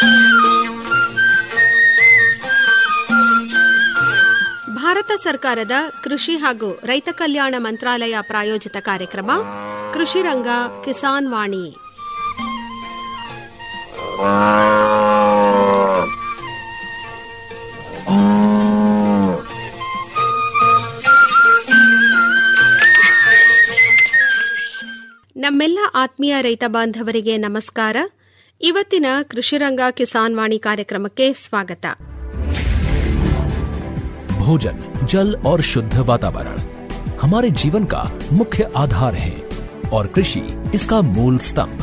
ಭಾರತ ಸರ್ಕಾರದ ಕೃಷಿ ಹಾಗೂ ರೈತ ಕಲ್ಯಾಣ ಮಂತ್ರಾಲಯ ಪ್ರಾಯೋಜಿತ ಕಾರ್ಯಕ್ರಮ ಕೃಷಿ ರಂಗ ಕಿಸಾನ್ ವಾಣಿ ನಮ್ಮೆಲ್ಲ ಆತ್ಮೀಯ ರೈತ ಬಾಂಧವರಿಗೆ ನಮಸ್ಕಾರ ಇವತ್ತಿನ ಕೃಷಿರಂಗ ಕಿಸಾನ್ ವಾಣಿ ಕಾರ್ಯಕ್ರಮಕ್ಕೆ ಸ್ವಾಗತ भोजन जल और शुद्ध वातावरण हमारे जीवन का मुख्य आधार है और कृषि इसका मूल स्तंभ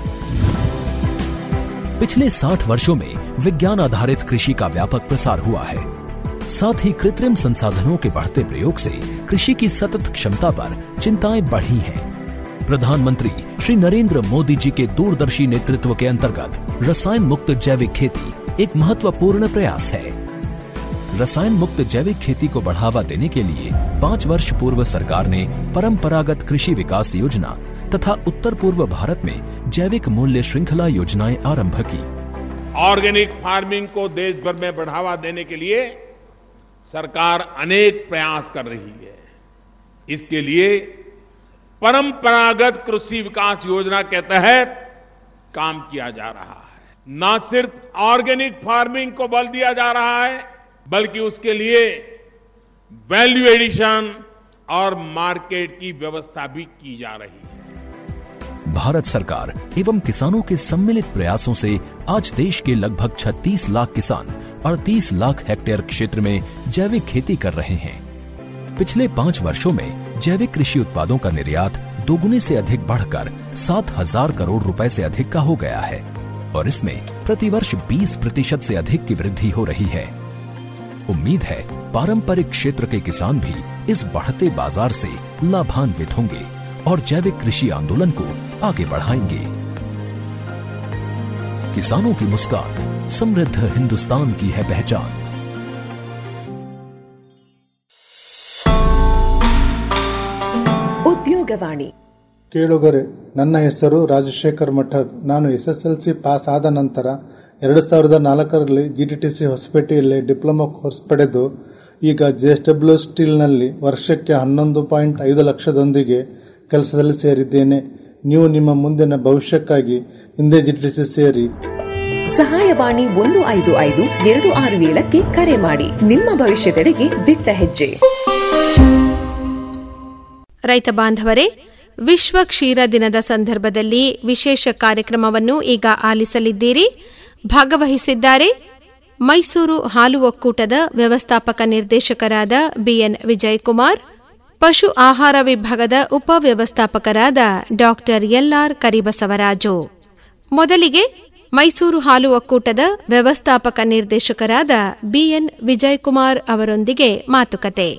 पिछले 60 वर्षों में विज्ञान आधारित कृषि का व्यापक प्रसार हुआ है साथ ही कृत्रिम संसाधनों के बढ़ते प्रयोग से कृषि की सतत क्षमता पर चिंताएं बढ़ी हैं प्रधानमंत्री श्री नरेंद्र मोदी जी के दूरदर्शी नेतृत्व के अंतर्गत रसायन मुक्त जैविक खेती एक महत्वपूर्ण प्रयास है रसायन मुक्त जैविक खेती को बढ़ावा देने के लिए पाँच वर्ष पूर्व सरकार ने परंपरागत कृषि विकास योजना तथा उत्तर पूर्व भारत में जैविक मूल्य श्रृंखला योजनाएं आरंभ की ऑर्गेनिक फार्मिंग को देश भर में बढ़ावा देने के लिए सरकार अनेक प्रयास कर रही है इसके लिए परंपरागत कृषि विकास योजना के तहत काम किया जा रहा है न सिर्फ ऑर्गेनिक फार्मिंग को बल दिया जा रहा है बल्कि उसके लिए वैल्यू एडिशन और मार्केट की व्यवस्था भी की जा रही है भारत सरकार एवं किसानों के सम्मिलित प्रयासों से आज देश के लगभग 36 लाख किसान 38 लाख हेक्टेयर क्षेत्र में जैविक खेती कर रहे हैं पिछले पाँच वर्षों में जैविक कृषि उत्पादों का निर्यात दोगुने से अधिक बढ़कर सात हजार करोड़ रुपए से अधिक का हो गया है और इसमें प्रतिवर्ष 20 प्रतिशत से अधिक की वृद्धि हो रही है उम्मीद है पारंपरिक क्षेत्र के किसान भी इस बढ़ते बाजार से लाभान्वित होंगे और जैविक कृषि आंदोलन को आगे बढ़ाएंगे किसानों की मुस्कान समृद्ध हिंदुस्तान की है पहचान ಉದ್ಯೋಗವಾಣಿ ಕೇಳುಗರೆ ನನ್ನ ಹೆಸರು ರಾಜಶೇಖರ್ ಮಠದ್ ನಾನು ಎಸ್ಎಸ್ಎಲ್ಸಿ ಪಾಸ್ ಆದ ನಂತರ ಎರಡು ಸಾವಿರದ ನಾಲ್ಕರಲ್ಲಿ ಜಿಟಿಟಿಸಿ ಹೊಸಪೇಟೆಯಲ್ಲಿ ಡಿಪ್ಲೊಮಾ ಕೋರ್ಸ್ ಪಡೆದು ಈಗ ಜೆಎಸ್ಡಬ್ಲ್ಯೂ ಸ್ಟೀಲ್ನಲ್ಲಿ ವರ್ಷಕ್ಕೆ ಹನ್ನೊಂದು ಪಾಯಿಂಟ್ ಐದು ಲಕ್ಷದೊಂದಿಗೆ ಕೆಲಸದಲ್ಲಿ ಸೇರಿದ್ದೇನೆ ನೀವು ನಿಮ್ಮ ಮುಂದಿನ ಭವಿಷ್ಯಕ್ಕಾಗಿ ಹಿಂದೆ ಜಿಟಿಟಿಸಿ ಸೇರಿ ಸಹಾಯವಾಣಿ ಒಂದು ಐದು ಐದು ಎರಡು ಆರು ಏಳಕ್ಕೆ ಕರೆ ಮಾಡಿ ನಿಮ್ಮ ಭವಿಷ್ಯದೆಡೆಗೆ ದಿಟ್ಟ ಹೆಜ್ಜೆ ರೈತ ಬಾಂಧವರೇ ವಿಶ್ವ ಕ್ಷೀರ ದಿನದ ಸಂದರ್ಭದಲ್ಲಿ ವಿಶೇಷ ಕಾರ್ಯಕ್ರಮವನ್ನು ಈಗ ಆಲಿಸಲಿದ್ದೀರಿ ಭಾಗವಹಿಸಿದ್ದಾರೆ ಮೈಸೂರು ಹಾಲು ಒಕ್ಕೂಟದ ವ್ಯವಸ್ಥಾಪಕ ನಿರ್ದೇಶಕರಾದ ಬಿಎನ್ ವಿಜಯಕುಮಾರ್ ಪಶು ಆಹಾರ ವಿಭಾಗದ ಉಪ ವ್ಯವಸ್ಥಾಪಕರಾದ ಡಾಕ್ಟರ್ ಎಲ್ಆರ್ ಕರಿಬಸವರಾಜು ಮೊದಲಿಗೆ ಮೈಸೂರು ಹಾಲು ಒಕ್ಕೂಟದ ವ್ಯವಸ್ಥಾಪಕ ನಿರ್ದೇಶಕರಾದ ಬಿಎನ್ ವಿಜಯಕುಮಾರ್ ಅವರೊಂದಿಗೆ ಮಾತುಕತೆ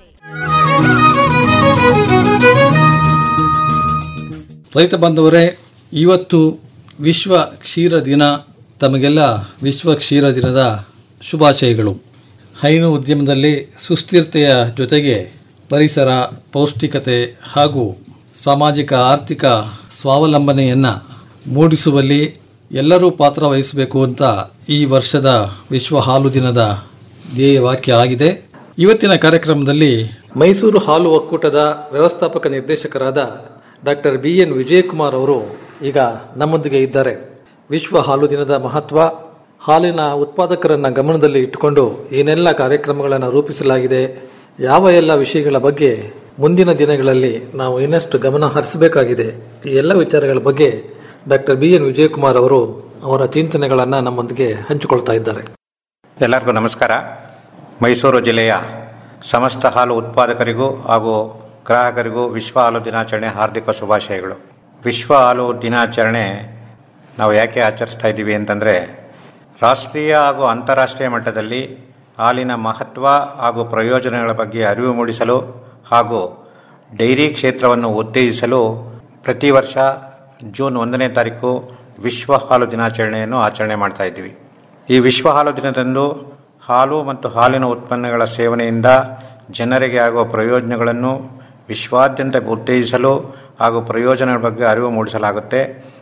ರೈತ ಬಾಂಧವರೇ ಇವತ್ತು ವಿಶ್ವ ಕ್ಷೀರ ದಿನ ತಮಗೆಲ್ಲ ವಿಶ್ವ ಕ್ಷೀರ ದಿನದ ಶುಭಾಶಯಗಳು ಹೈನು ಉದ್ಯಮದಲ್ಲಿ ಸುಸ್ಥಿರತೆಯ ಜೊತೆಗೆ ಪರಿಸರ ಪೌಷ್ಟಿಕತೆ ಹಾಗೂ ಸಾಮಾಜಿಕ ಆರ್ಥಿಕ ಸ್ವಾವಲಂಬನೆಯನ್ನು ಮೂಡಿಸುವಲ್ಲಿ ಎಲ್ಲರೂ ಪಾತ್ರ ವಹಿಸಬೇಕು ಅಂತ ಈ ವರ್ಷದ ವಿಶ್ವ ಹಾಲು ದಿನದ ಧ್ಯೇಯವಾಕ್ಯ ಆಗಿದೆ ಇವತ್ತಿನ ಕಾರ್ಯಕ್ರಮದಲ್ಲಿ ಮೈಸೂರು ಹಾಲು ಒಕ್ಕೂಟದ ವ್ಯವಸ್ಥಾಪಕ ನಿರ್ದೇಶಕರಾದ ಡಾಕ್ಟರ್ ಬಿ ಎನ್ ವಿಜಯಕುಮಾರ್ ಅವರು ಈಗ ನಮ್ಮೊಂದಿಗೆ ಇದ್ದಾರೆ ವಿಶ್ವ ಹಾಲು ದಿನದ ಮಹತ್ವ ಹಾಲಿನ ಉತ್ಪಾದಕರನ್ನ ಗಮನದಲ್ಲಿ ಇಟ್ಟುಕೊಂಡು ಏನೆಲ್ಲ ಕಾರ್ಯಕ್ರಮಗಳನ್ನು ರೂಪಿಸಲಾಗಿದೆ ಯಾವ ಎಲ್ಲ ವಿಷಯಗಳ ಬಗ್ಗೆ ಮುಂದಿನ ದಿನಗಳಲ್ಲಿ ನಾವು ಇನ್ನಷ್ಟು ಗಮನ ಹರಿಸಬೇಕಾಗಿದೆ ಈ ಎಲ್ಲ ವಿಚಾರಗಳ ಬಗ್ಗೆ ಡಾಕ್ಟರ್ ಬಿ ಎನ್ ವಿಜಯಕುಮಾರ್ ಅವರು ಅವರ ಚಿಂತನೆಗಳನ್ನು ನಮ್ಮೊಂದಿಗೆ ಹಂಚಿಕೊಳ್ತಾ ಇದ್ದಾರೆ ಎಲ್ಲರಿಗೂ ನಮಸ್ಕಾರ ಮೈಸೂರು ಜಿಲ್ಲೆಯ ಸಮಸ್ತ ಹಾಲು ಉತ್ಪಾದಕರಿಗೂ ಹಾಗೂ ಗ್ರಾಹಕರಿಗೂ ವಿಶ್ವ ಹಾಲು ದಿನಾಚರಣೆ ಹಾರ್ದಿಕ ಶುಭಾಶಯಗಳು ವಿಶ್ವ ಹಾಲು ದಿನಾಚರಣೆ ನಾವು ಯಾಕೆ ಆಚರಿಸ್ತಾ ಇದ್ದೀವಿ ಅಂತಂದರೆ ರಾಷ್ಟ್ರೀಯ ಹಾಗೂ ಅಂತಾರಾಷ್ಟ್ರೀಯ ಮಟ್ಟದಲ್ಲಿ ಹಾಲಿನ ಮಹತ್ವ ಹಾಗೂ ಪ್ರಯೋಜನಗಳ ಬಗ್ಗೆ ಅರಿವು ಮೂಡಿಸಲು ಹಾಗೂ ಡೈರಿ ಕ್ಷೇತ್ರವನ್ನು ಉತ್ತೇಜಿಸಲು ಪ್ರತಿ ವರ್ಷ ಜೂನ್ ಒಂದನೇ ತಾರೀಕು ವಿಶ್ವ ಹಾಲು ದಿನಾಚರಣೆಯನ್ನು ಆಚರಣೆ ಮಾಡ್ತಾ ಇದ್ದೀವಿ ಈ ವಿಶ್ವ ಹಾಲು ದಿನದಂದು ಹಾಲು ಮತ್ತು ಹಾಲಿನ ಉತ್ಪನ್ನಗಳ ಸೇವನೆಯಿಂದ ಜನರಿಗೆ ಆಗುವ ಪ್ರಯೋಜನಗಳನ್ನು ವಿಶ್ವಾದ್ಯಂತ ಉತ್ತೇಜಿಸಲು ಹಾಗೂ ಪ್ರಯೋಜನಗಳ ಬಗ್ಗೆ ಅರಿವು ಮೂಡಿಸಲಾಗುತ್ತೆ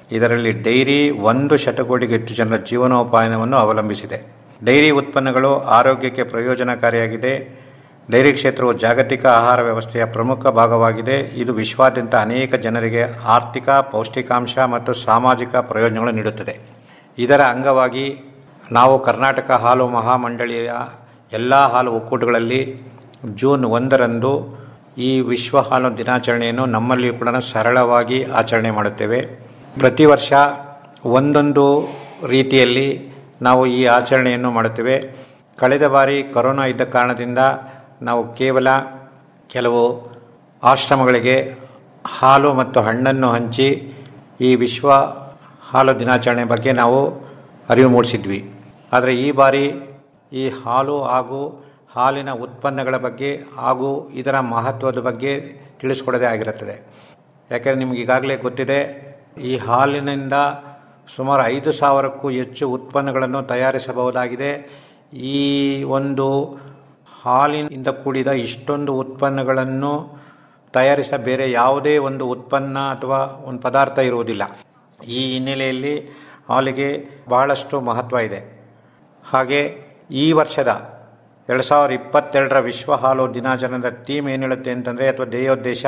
ಇದರಲ್ಲಿ ಡೈರಿ ಒಂದು ಶತಕೋಟಿಗೂ ಹೆಚ್ಚು ಜನರ ಜೀವನೋಪಾಯವನ್ನು ಅವಲಂಬಿಸಿದೆ ಡೈರಿ ಉತ್ಪನ್ನಗಳು ಆರೋಗ್ಯಕ್ಕೆ ಪ್ರಯೋಜನಕಾರಿಯಾಗಿದೆ ಡೈರಿ ಕ್ಷೇತ್ರವು ಜಾಗತಿಕ ಆಹಾರ ವ್ಯವಸ್ಥೆಯ ಪ್ರಮುಖ ಭಾಗವಾಗಿದೆ ಇದು ವಿಶ್ವಾದ್ಯಂತ ಅನೇಕ ಜನರಿಗೆ ಆರ್ಥಿಕ ಪೌಷ್ಟಿಕಾಂಶ ಮತ್ತು ಸಾಮಾಜಿಕ ಪ್ರಯೋಜನಗಳನ್ನು ನೀಡುತ್ತದೆ ಇದರ ಅಂಗವಾಗಿ ನಾವು ಕರ್ನಾಟಕ ಹಾಲು ಮಹಾಮಂಡಳಿಯ ಎಲ್ಲ ಹಾಲು ಒಕ್ಕೂಟಗಳಲ್ಲಿ ಜೂನ್ ಒಂದರಂದು ಈ ವಿಶ್ವ ಹಾಲು ದಿನಾಚರಣೆಯನ್ನು ನಮ್ಮಲ್ಲಿಯೂ ಕೂಡ ಸರಳವಾಗಿ ಆಚರಣೆ ಮಾಡುತ್ತೇವೆ ಪ್ರತಿ ವರ್ಷ ಒಂದೊಂದು ರೀತಿಯಲ್ಲಿ ನಾವು ಈ ಆಚರಣೆಯನ್ನು ಮಾಡುತ್ತೇವೆ ಕಳೆದ ಬಾರಿ ಕೊರೋನಾ ಇದ್ದ ಕಾರಣದಿಂದ ನಾವು ಕೇವಲ ಕೆಲವು ಆಶ್ರಮಗಳಿಗೆ ಹಾಲು ಮತ್ತು ಹಣ್ಣನ್ನು ಹಂಚಿ ಈ ವಿಶ್ವ ಹಾಲು ದಿನಾಚರಣೆ ಬಗ್ಗೆ ನಾವು ಅರಿವು ಮೂಡಿಸಿದ್ವಿ ಆದರೆ ಈ ಬಾರಿ ಈ ಹಾಲು ಹಾಗೂ ಹಾಲಿನ ಉತ್ಪನ್ನಗಳ ಬಗ್ಗೆ ಹಾಗೂ ಇದರ ಮಹತ್ವದ ಬಗ್ಗೆ ತಿಳಿಸ್ಕೊಡೋದೇ ಆಗಿರುತ್ತದೆ ಯಾಕೆಂದರೆ ನಿಮ್ಗೆ ಈಗಾಗಲೇ ಗೊತ್ತಿದೆ ಈ ಹಾಲಿನಿಂದ ಸುಮಾರು ಐದು ಸಾವಿರಕ್ಕೂ ಹೆಚ್ಚು ಉತ್ಪನ್ನಗಳನ್ನು ತಯಾರಿಸಬಹುದಾಗಿದೆ ಈ ಒಂದು ಹಾಲಿನಿಂದ ಕೂಡಿದ ಇಷ್ಟೊಂದು ಉತ್ಪನ್ನಗಳನ್ನು ತಯಾರಿಸಿದ ಬೇರೆ ಯಾವುದೇ ಒಂದು ಉತ್ಪನ್ನ ಅಥವಾ ಒಂದು ಪದಾರ್ಥ ಇರುವುದಿಲ್ಲ ಈ ಹಿನ್ನೆಲೆಯಲ್ಲಿ ಹಾಲಿಗೆ ಬಹಳಷ್ಟು ಮಹತ್ವ ಇದೆ ಹಾಗೆ ಈ ವರ್ಷದ ಎರಡು ಸಾವಿರದ ಇಪ್ಪತ್ತೆರಡರ ವಿಶ್ವ ಹಾಲು ದಿನಾಚರಣೆದ ಥೀಮ್ ಏನು ಹೇಳುತ್ತೆ ಅಂತಂದರೆ ಅಥವಾ ಧ್ಯೇಯೋದ್ದೇಶ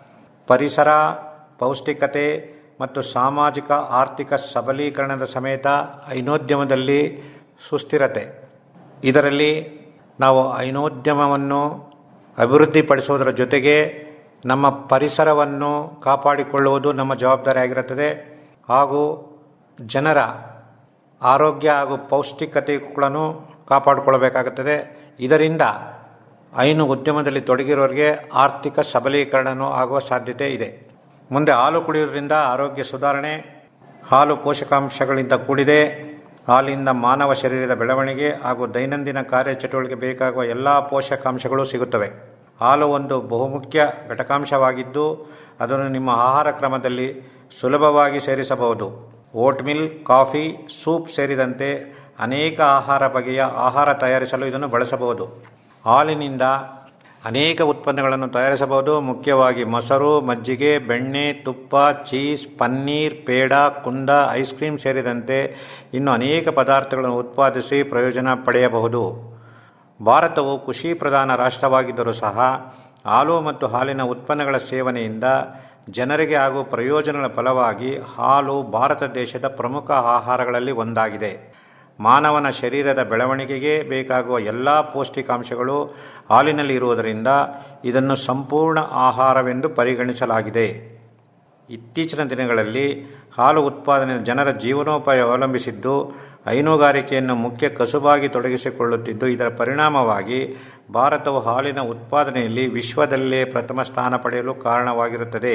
ಪರಿಸರ ಪೌಷ್ಟಿಕತೆ ಮತ್ತು ಸಾಮಾಜಿಕ ಆರ್ಥಿಕ ಸಬಲೀಕರಣದ ಸಮೇತ ಐನೋದ್ಯಮದಲ್ಲಿ ಸುಸ್ಥಿರತೆ ಇದರಲ್ಲಿ ನಾವು ಐನೋದ್ಯಮವನ್ನು ಅಭಿವೃದ್ಧಿಪಡಿಸುವುದರ ಜೊತೆಗೆ ನಮ್ಮ ಪರಿಸರವನ್ನು ಕಾಪಾಡಿಕೊಳ್ಳುವುದು ನಮ್ಮ ಜವಾಬ್ದಾರಿ ಆಗಿರುತ್ತದೆ ಹಾಗೂ ಜನರ ಆರೋಗ್ಯ ಹಾಗೂ ಪೌಷ್ಟಿಕತೆಗಳನ್ನು ಕಾಪಾಡಿಕೊಳ್ಳಬೇಕಾಗುತ್ತದೆ ಇದರಿಂದ ಐನು ಉದ್ಯಮದಲ್ಲಿ ತೊಡಗಿರೋರಿಗೆ ಆರ್ಥಿಕ ಸಬಲೀಕರಣನೂ ಆಗುವ ಸಾಧ್ಯತೆ ಇದೆ ಮುಂದೆ ಹಾಲು ಕುಡಿಯುವುದರಿಂದ ಆರೋಗ್ಯ ಸುಧಾರಣೆ ಹಾಲು ಪೋಷಕಾಂಶಗಳಿಂದ ಕೂಡಿದೆ ಹಾಲಿನಿಂದ ಮಾನವ ಶರೀರದ ಬೆಳವಣಿಗೆ ಹಾಗೂ ದೈನಂದಿನ ಕಾರ್ಯಚಟುವಟಿಕೆ ಬೇಕಾಗುವ ಎಲ್ಲ ಪೋಷಕಾಂಶಗಳು ಸಿಗುತ್ತವೆ ಹಾಲು ಒಂದು ಬಹುಮುಖ್ಯ ಘಟಕಾಂಶವಾಗಿದ್ದು ಅದನ್ನು ನಿಮ್ಮ ಆಹಾರ ಕ್ರಮದಲ್ಲಿ ಸುಲಭವಾಗಿ ಸೇರಿಸಬಹುದು ಓಟ್ ಮಿಲ್ ಕಾಫಿ ಸೂಪ್ ಸೇರಿದಂತೆ ಅನೇಕ ಆಹಾರ ಬಗೆಯ ಆಹಾರ ತಯಾರಿಸಲು ಇದನ್ನು ಬಳಸಬಹುದು ಹಾಲಿನಿಂದ ಅನೇಕ ಉತ್ಪನ್ನಗಳನ್ನು ತಯಾರಿಸಬಹುದು ಮುಖ್ಯವಾಗಿ ಮೊಸರು ಮಜ್ಜಿಗೆ ಬೆಣ್ಣೆ ತುಪ್ಪ ಚೀಸ್ ಪನ್ನೀರ್ ಪೇಡ ಕುಂದ ಐಸ್ ಕ್ರೀಮ್ ಸೇರಿದಂತೆ ಇನ್ನು ಅನೇಕ ಪದಾರ್ಥಗಳನ್ನು ಉತ್ಪಾದಿಸಿ ಪ್ರಯೋಜನ ಪಡೆಯಬಹುದು ಭಾರತವು ಕೃಷಿ ಪ್ರಧಾನ ರಾಷ್ಟ್ರವಾಗಿದ್ದರೂ ಸಹ ಹಾಲು ಮತ್ತು ಹಾಲಿನ ಉತ್ಪನ್ನಗಳ ಸೇವನೆಯಿಂದ ಜನರಿಗೆ ಹಾಗೂ ಪ್ರಯೋಜನಗಳ ಫಲವಾಗಿ ಹಾಲು ಭಾರತ ದೇಶದ ಪ್ರಮುಖ ಆಹಾರಗಳಲ್ಲಿ ಒಂದಾಗಿದೆ ಮಾನವನ ಶರೀರದ ಬೆಳವಣಿಗೆಗೆ ಬೇಕಾಗುವ ಎಲ್ಲ ಪೌಷ್ಟಿಕಾಂಶಗಳು ಹಾಲಿನಲ್ಲಿ ಇರುವುದರಿಂದ ಇದನ್ನು ಸಂಪೂರ್ಣ ಆಹಾರವೆಂದು ಪರಿಗಣಿಸಲಾಗಿದೆ ಇತ್ತೀಚಿನ ದಿನಗಳಲ್ಲಿ ಹಾಲು ಉತ್ಪಾದನೆ ಜನರ ಜೀವನೋಪಾಯ ಅವಲಂಬಿಸಿದ್ದು ಹೈನುಗಾರಿಕೆಯನ್ನು ಮುಖ್ಯ ಕಸುಬಾಗಿ ತೊಡಗಿಸಿಕೊಳ್ಳುತ್ತಿದ್ದು ಇದರ ಪರಿಣಾಮವಾಗಿ ಭಾರತವು ಹಾಲಿನ ಉತ್ಪಾದನೆಯಲ್ಲಿ ವಿಶ್ವದಲ್ಲೇ ಪ್ರಥಮ ಸ್ಥಾನ ಪಡೆಯಲು ಕಾರಣವಾಗಿರುತ್ತದೆ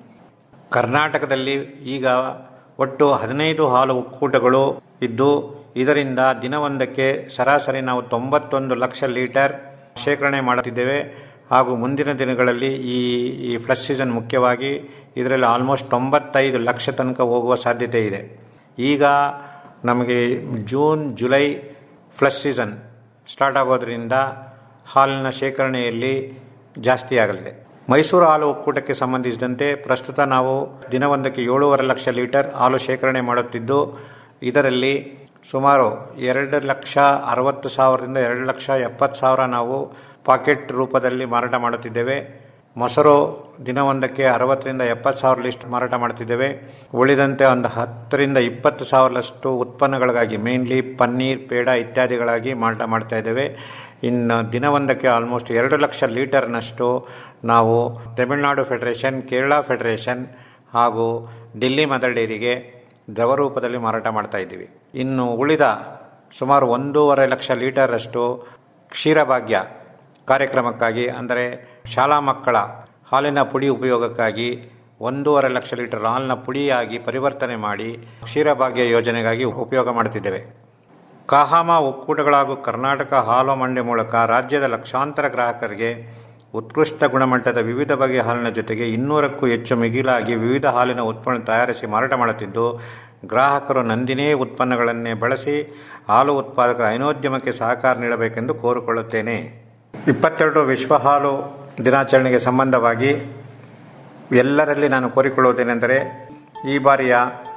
ಕರ್ನಾಟಕದಲ್ಲಿ ಈಗ ಒಟ್ಟು ಹದಿನೈದು ಹಾಲು ಒಕ್ಕೂಟಗಳು ಇದ್ದು ಇದರಿಂದ ದಿನವೊಂದಕ್ಕೆ ಸರಾಸರಿ ನಾವು ತೊಂಬತ್ತೊಂದು ಲಕ್ಷ ಲೀಟರ್ ಶೇಖರಣೆ ಮಾಡುತ್ತಿದ್ದೇವೆ ಹಾಗೂ ಮುಂದಿನ ದಿನಗಳಲ್ಲಿ ಈ ಈ ಫ್ಲಶ್ ಸೀಸನ್ ಮುಖ್ಯವಾಗಿ ಇದರಲ್ಲಿ ಆಲ್ಮೋಸ್ಟ್ ತೊಂಬತ್ತೈದು ಲಕ್ಷ ತನಕ ಹೋಗುವ ಸಾಧ್ಯತೆ ಇದೆ ಈಗ ನಮಗೆ June July flush season start ಆಗೋದ್ರಿಂದ ಹಾಲಿನ ಶೇಖರಣೆಯಲ್ಲಿ ಜಾಸ್ತಿ ಆಗಲಿದೆ ಮೈಸೂರು ಹಾಲು ಒಕ್ಕೂಟಕ್ಕೆ ಸಂಬಂಧಿಸಿದಂತೆ ಪ್ರಸ್ತುತ ನಾವು ದಿನವೊಂದಕ್ಕೆ ಏಳೂವರೆ ಲಕ್ಷ ಲೀಟರ್ ಹಾಲು ಶೇಖರಣೆ ಮಾಡುತ್ತಿದ್ದು ಇದರಲ್ಲಿ ಸುಮಾರು ಎರಡು ಲಕ್ಷ ಅರವತ್ತು ಸಾವಿರದಿಂದ ಎರಡು ಲಕ್ಷ ಎಪ್ಪತ್ತು ಸಾವಿರ ನಾವು ಪಾಕೆಟ್ ರೂಪದಲ್ಲಿ ಮಾರಾಟ ಮಾಡುತ್ತಿದ್ದೇವೆ ಮೊಸರು ದಿನವೊಂದಕ್ಕೆ ಅರವತ್ತರಿಂದ ಎಪ್ಪತ್ತು ಸಾವಿರ ಲಿಸ್ಟ್ ಮಾರಾಟ ಮಾಡುತ್ತಿದ್ದೇವೆ ಉಳಿದಂತೆ ಒಂದು ಹತ್ತರಿಂದ ಇಪ್ಪತ್ತು ಸಾವಿರದಷ್ಟು ಉತ್ಪನ್ನಗಳಿಗಾಗಿ ಮೇನ್ಲಿ ಪನ್ನೀರ್ ಪೇಡ ಇತ್ಯಾದಿಗಳಾಗಿ ಮಾರಾಟ ಮಾಡ್ತಾ ಇದ್ದೇವೆ ಇನ್ನು ದಿನವೊಂದಕ್ಕೆ ಆಲ್ಮೋಸ್ಟ್ ಎರಡು ಲಕ್ಷ ಲೀಟರ್ನಷ್ಟು ನಾವು ತಮಿಳುನಾಡು ಫೆಡರೇಷನ್ ಕೇರಳ ಫೆಡರೇಷನ್ ಹಾಗೂ ಡೆಲ್ಲಿ ಮದರ್ ಡೈರಿಗೆ ದ್ರವ ರೂಪದಲ್ಲಿ ಮಾರಾಟ ಮಾಡ್ತಾ ಇದ್ದೀವಿ ಇನ್ನು ಉಳಿದ ಸುಮಾರು ಒಂದೂವರೆ ಲಕ್ಷ ಲೀಟರ್ ಅಷ್ಟು ಕ್ಷೀರಭಾಗ್ಯ ಕಾರ್ಯಕ್ರಮಕ್ಕಾಗಿ ಅಂದರೆ ಶಾಲಾ ಮಕ್ಕಳ ಹಾಲಿನ ಪುಡಿ ಉಪಯೋಗಕ್ಕಾಗಿ ಒಂದೂವರೆ ಲಕ್ಷ ಲೀಟರ್ ಹಾಲಿನ ಪುಡಿಯಾಗಿ ಪರಿವರ್ತನೆ ಮಾಡಿ ಕ್ಷೀರಭಾಗ್ಯ ಯೋಜನೆಗಾಗಿ ಉಪಯೋಗ ಮಾಡುತ್ತಿದ್ದೇವೆ ಕಾಹಾಮ ಒಕ್ಕೂಟಗಳ ಹಾಗೂ ಕರ್ನಾಟಕ ಹಾಲು ಮಂಡಿ ಮೂಲಕ ರಾಜ್ಯದ ಲಕ್ಷಾಂತರ ಗ್ರಾಹಕರಿಗೆ ಉತ್ಕೃಷ್ಟ ಗುಣಮಟ್ಟದ ವಿವಿಧ ಬಗೆಯ ಹಾಲಿನ ಜೊತೆಗೆ ಇನ್ನೂರಕ್ಕೂ ಹೆಚ್ಚು ಮಿಗಿಲಾಗಿ ವಿವಿಧ ಹಾಲಿನ ಉತ್ಪನ್ನ ತಯಾರಿಸಿ ಮಾರಾಟ ಮಾಡುತ್ತಿದ್ದು ಗ್ರಾಹಕರು ನಂದಿನೇ ಉತ್ಪನ್ನಗಳನ್ನೇ ಬಳಸಿ ಹಾಲು ಉತ್ಪಾದಕರ ಐನೋದ್ಯಮಕ್ಕೆ ಸಹಕಾರ ನೀಡಬೇಕೆಂದು ಕೋರಿಕೊಳ್ಳುತ್ತೇನೆ ಇಪ್ಪತ್ತೆರಡು ವಿಶ್ವ ಹಾಲು ದಿನಾಚರಣೆಗೆ ಸಂಬಂಧವಾಗಿ ಎಲ್ಲರಲ್ಲಿ ನಾನು ಕೋರಿಕೊಳ್ಳುವುದೇನೆಂದರೆ ಈ ಬಾರಿಯ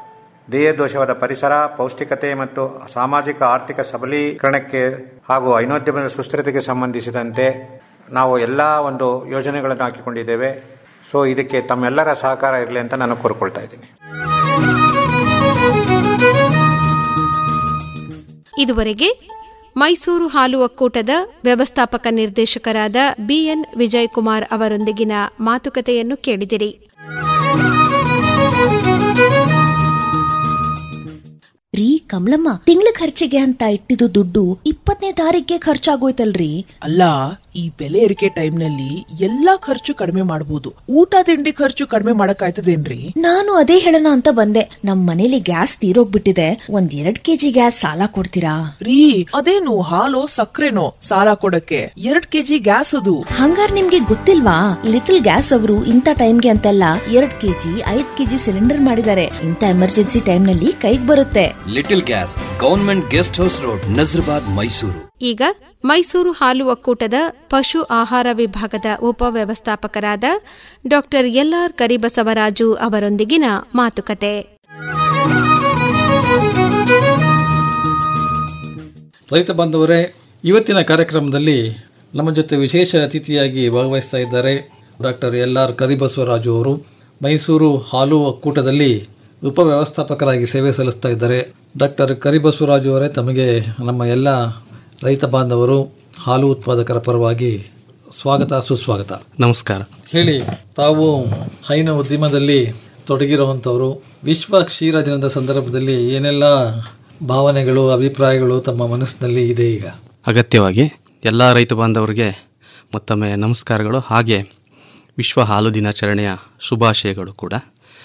ದೇಹದೋಷವಾದ ಪರಿಸರ ಪೌಷ್ಟಿಕತೆ ಮತ್ತು ಸಾಮಾಜಿಕ ಆರ್ಥಿಕ ಸಬಲೀಕರಣಕ್ಕೆ ಹಾಗೂ ಐನೋದ್ಯಮದ ಸುಸ್ಥಿರತೆಗೆ ಸಂಬಂಧಿಸಿದಂತೆ ನಾವು ಎಲ್ಲ ಒಂದು ಯೋಜನೆಗಳನ್ನು ಹಾಕಿಕೊಂಡಿದ್ದೇವೆ ಸೊ ಇದಕ್ಕೆ ತಮ್ಮೆಲ್ಲರ ಸಹಕಾರ ಇರಲಿ ಅಂತ ನಾನು ಕೋರ್ಕೊಳ್ತಾ ಇದ್ದೀನಿ ಇದುವರೆಗೆ ಮೈಸೂರು ಹಾಲು ಒಕ್ಕೂಟದ ವ್ಯವಸ್ಥಾಪಕ ನಿರ್ದೇಶಕರಾದ ಬಿಎನ್ ವಿಜಯಕುಮಾರ್ ಅವರೊಂದಿಗಿನ ಮಾತುಕತೆಯನ್ನು ಕೇಳಿದಿರಿ ರೀ ಕಮಲಮ್ಮ ತಿಂಗಳ ಖರ್ಚಿಗೆ ಅಂತ ಇಟ್ಟಿದ್ದು ದುಡ್ಡು ಇಪ್ಪತ್ತನೇ ತಾರೀಕಿಗೆ ಖರ್ಚಾಗೋಯ್ತಲ್ರಿ ಅಲ್ಲ ಈ ಬೆಲೆ ಏರಿಕೆ ಟೈಮ್ನಲ್ಲಿ ಎಲ್ಲಾ ಖರ್ಚು ಕಡಿಮೆ ಮಾಡಬಹುದು ಊಟ ತಿಂಡಿ ಖರ್ಚು ಕಡಿಮೆ ಮಾಡಕ್ಕಾಯ್ತದೇನ್ರಿ ನಾನು ಅದೇ ಹೇಳೋಣ ಅಂತ ಬಂದೆ ನಮ್ ಮನೇಲಿ ಗ್ಯಾಸ್ ತೀರೋಗ್ಬಿಟ್ಟಿದೆ ಒಂದ್ ಎರಡ್ ಕೆಜಿ ಗ್ಯಾಸ್ ಸಾಲ ಕೊಡ್ತೀರಾ ರೀ ಅದೇನು ಹಾಲು ಸಕ್ಕರೆನೋ ಸಾಲ ಕೊಡಕ್ಕೆ ಎರಡ್ ಕೆಜಿ ಗ್ಯಾಸ್ ಅದು ಹಂಗಾರ್ ನಿಮ್ಗೆ ಗೊತ್ತಿಲ್ವಾ ಲಿಟಲ್ ಗ್ಯಾಸ್ ಅವರು ಇಂಥ ಟೈಮ್ಗೆ ಅಂತೆಲ್ಲ ಎರಡ್ ಕೆಜಿ ಐದ್ ಕೆಜಿ ಸಿಲಿಂಡರ್ ಮಾಡಿದ್ದಾರೆ ಇಂಥ ಎಮರ್ಜೆನ್ಸಿ ಟೈಮ್ ನಲ್ಲಿ ಕೈಗ್ ಬರುತ್ತೆ little gas government guest house road Nazarbad Mysuru ಈಗ ಮೈಸೂರು ಹಾಲು ಒಕ್ಕೂಟದ ಪಶು ಆಹಾರ ವಿಭಾಗದ ಉಪವ್ಯವಸ್ಥಾಪಕರಾದ ಡಾಕ್ಟರ್ ಎಲ್ಆರ್ ಕರಿಬಸವರಾಜು ಅವರೊಂದಿಗಿನ ಮಾತುಕತೆ ರೈತ ಬಾಂಧವರೇ ಇವತ್ತಿನ ಕಾರ್ಯಕ್ರಮದಲ್ಲಿ ನಮ್ಮ ಜೊತೆ ವಿಶೇಷ ಅತಿಥಿಯಾಗಿ ಭಾಗವಹಿಸ್ತಾ ಇದ್ದಾರೆ ಡಾಕ್ಟರ್ ಎಲ್ ಆರ್ ಕರಿಬಸವರಾಜು ಅವರು ಮೈಸೂರು ಹಾಲು ಒಕ್ಕೂಟದಲ್ಲಿ ಉಪವ್ಯವಸ್ಥಾಪಕರಾಗಿ ಸೇವೆ ಸಲ್ಲಿಸ್ತಾ ಇದ್ದಾರೆ ಡಾಕ್ಟರ್ ಕರಿಬಸವರಾಜು ಅವರೇ ತಮಗೆ ನಮ್ಮ ಎಲ್ಲ ರೈತ ಬಾಂಧವರು ಹಾಲು ಉತ್ಪಾದಕರ ಪರವಾಗಿ ಸ್ವಾಗತ ಸುಸ್ವಾಗತ ನಮಸ್ಕಾರ ಹೇಳಿ ತಾವು ಹೈನ ಉದ್ಯಮದಲ್ಲಿ ತೊಡಗಿರುವಂಥವರು ವಿಶ್ವ ಕ್ಷೀರ ದಿನದ ಸಂದರ್ಭದಲ್ಲಿ ಏನೆಲ್ಲ ಭಾವನೆಗಳು ಅಭಿಪ್ರಾಯಗಳು ತಮ್ಮ ಮನಸ್ಸಿನಲ್ಲಿ ಇದೆ ಈಗ ಅಗತ್ಯವಾಗಿ ಎಲ್ಲ ರೈತ ಬಾಂಧವರಿಗೆ ಮತ್ತೊಮ್ಮೆ ನಮಸ್ಕಾರಗಳು ಹಾಗೆ ವಿಶ್ವ ಹಾಲು ದಿನಾಚರಣೆಯ ಶುಭಾಶಯಗಳು ಕೂಡ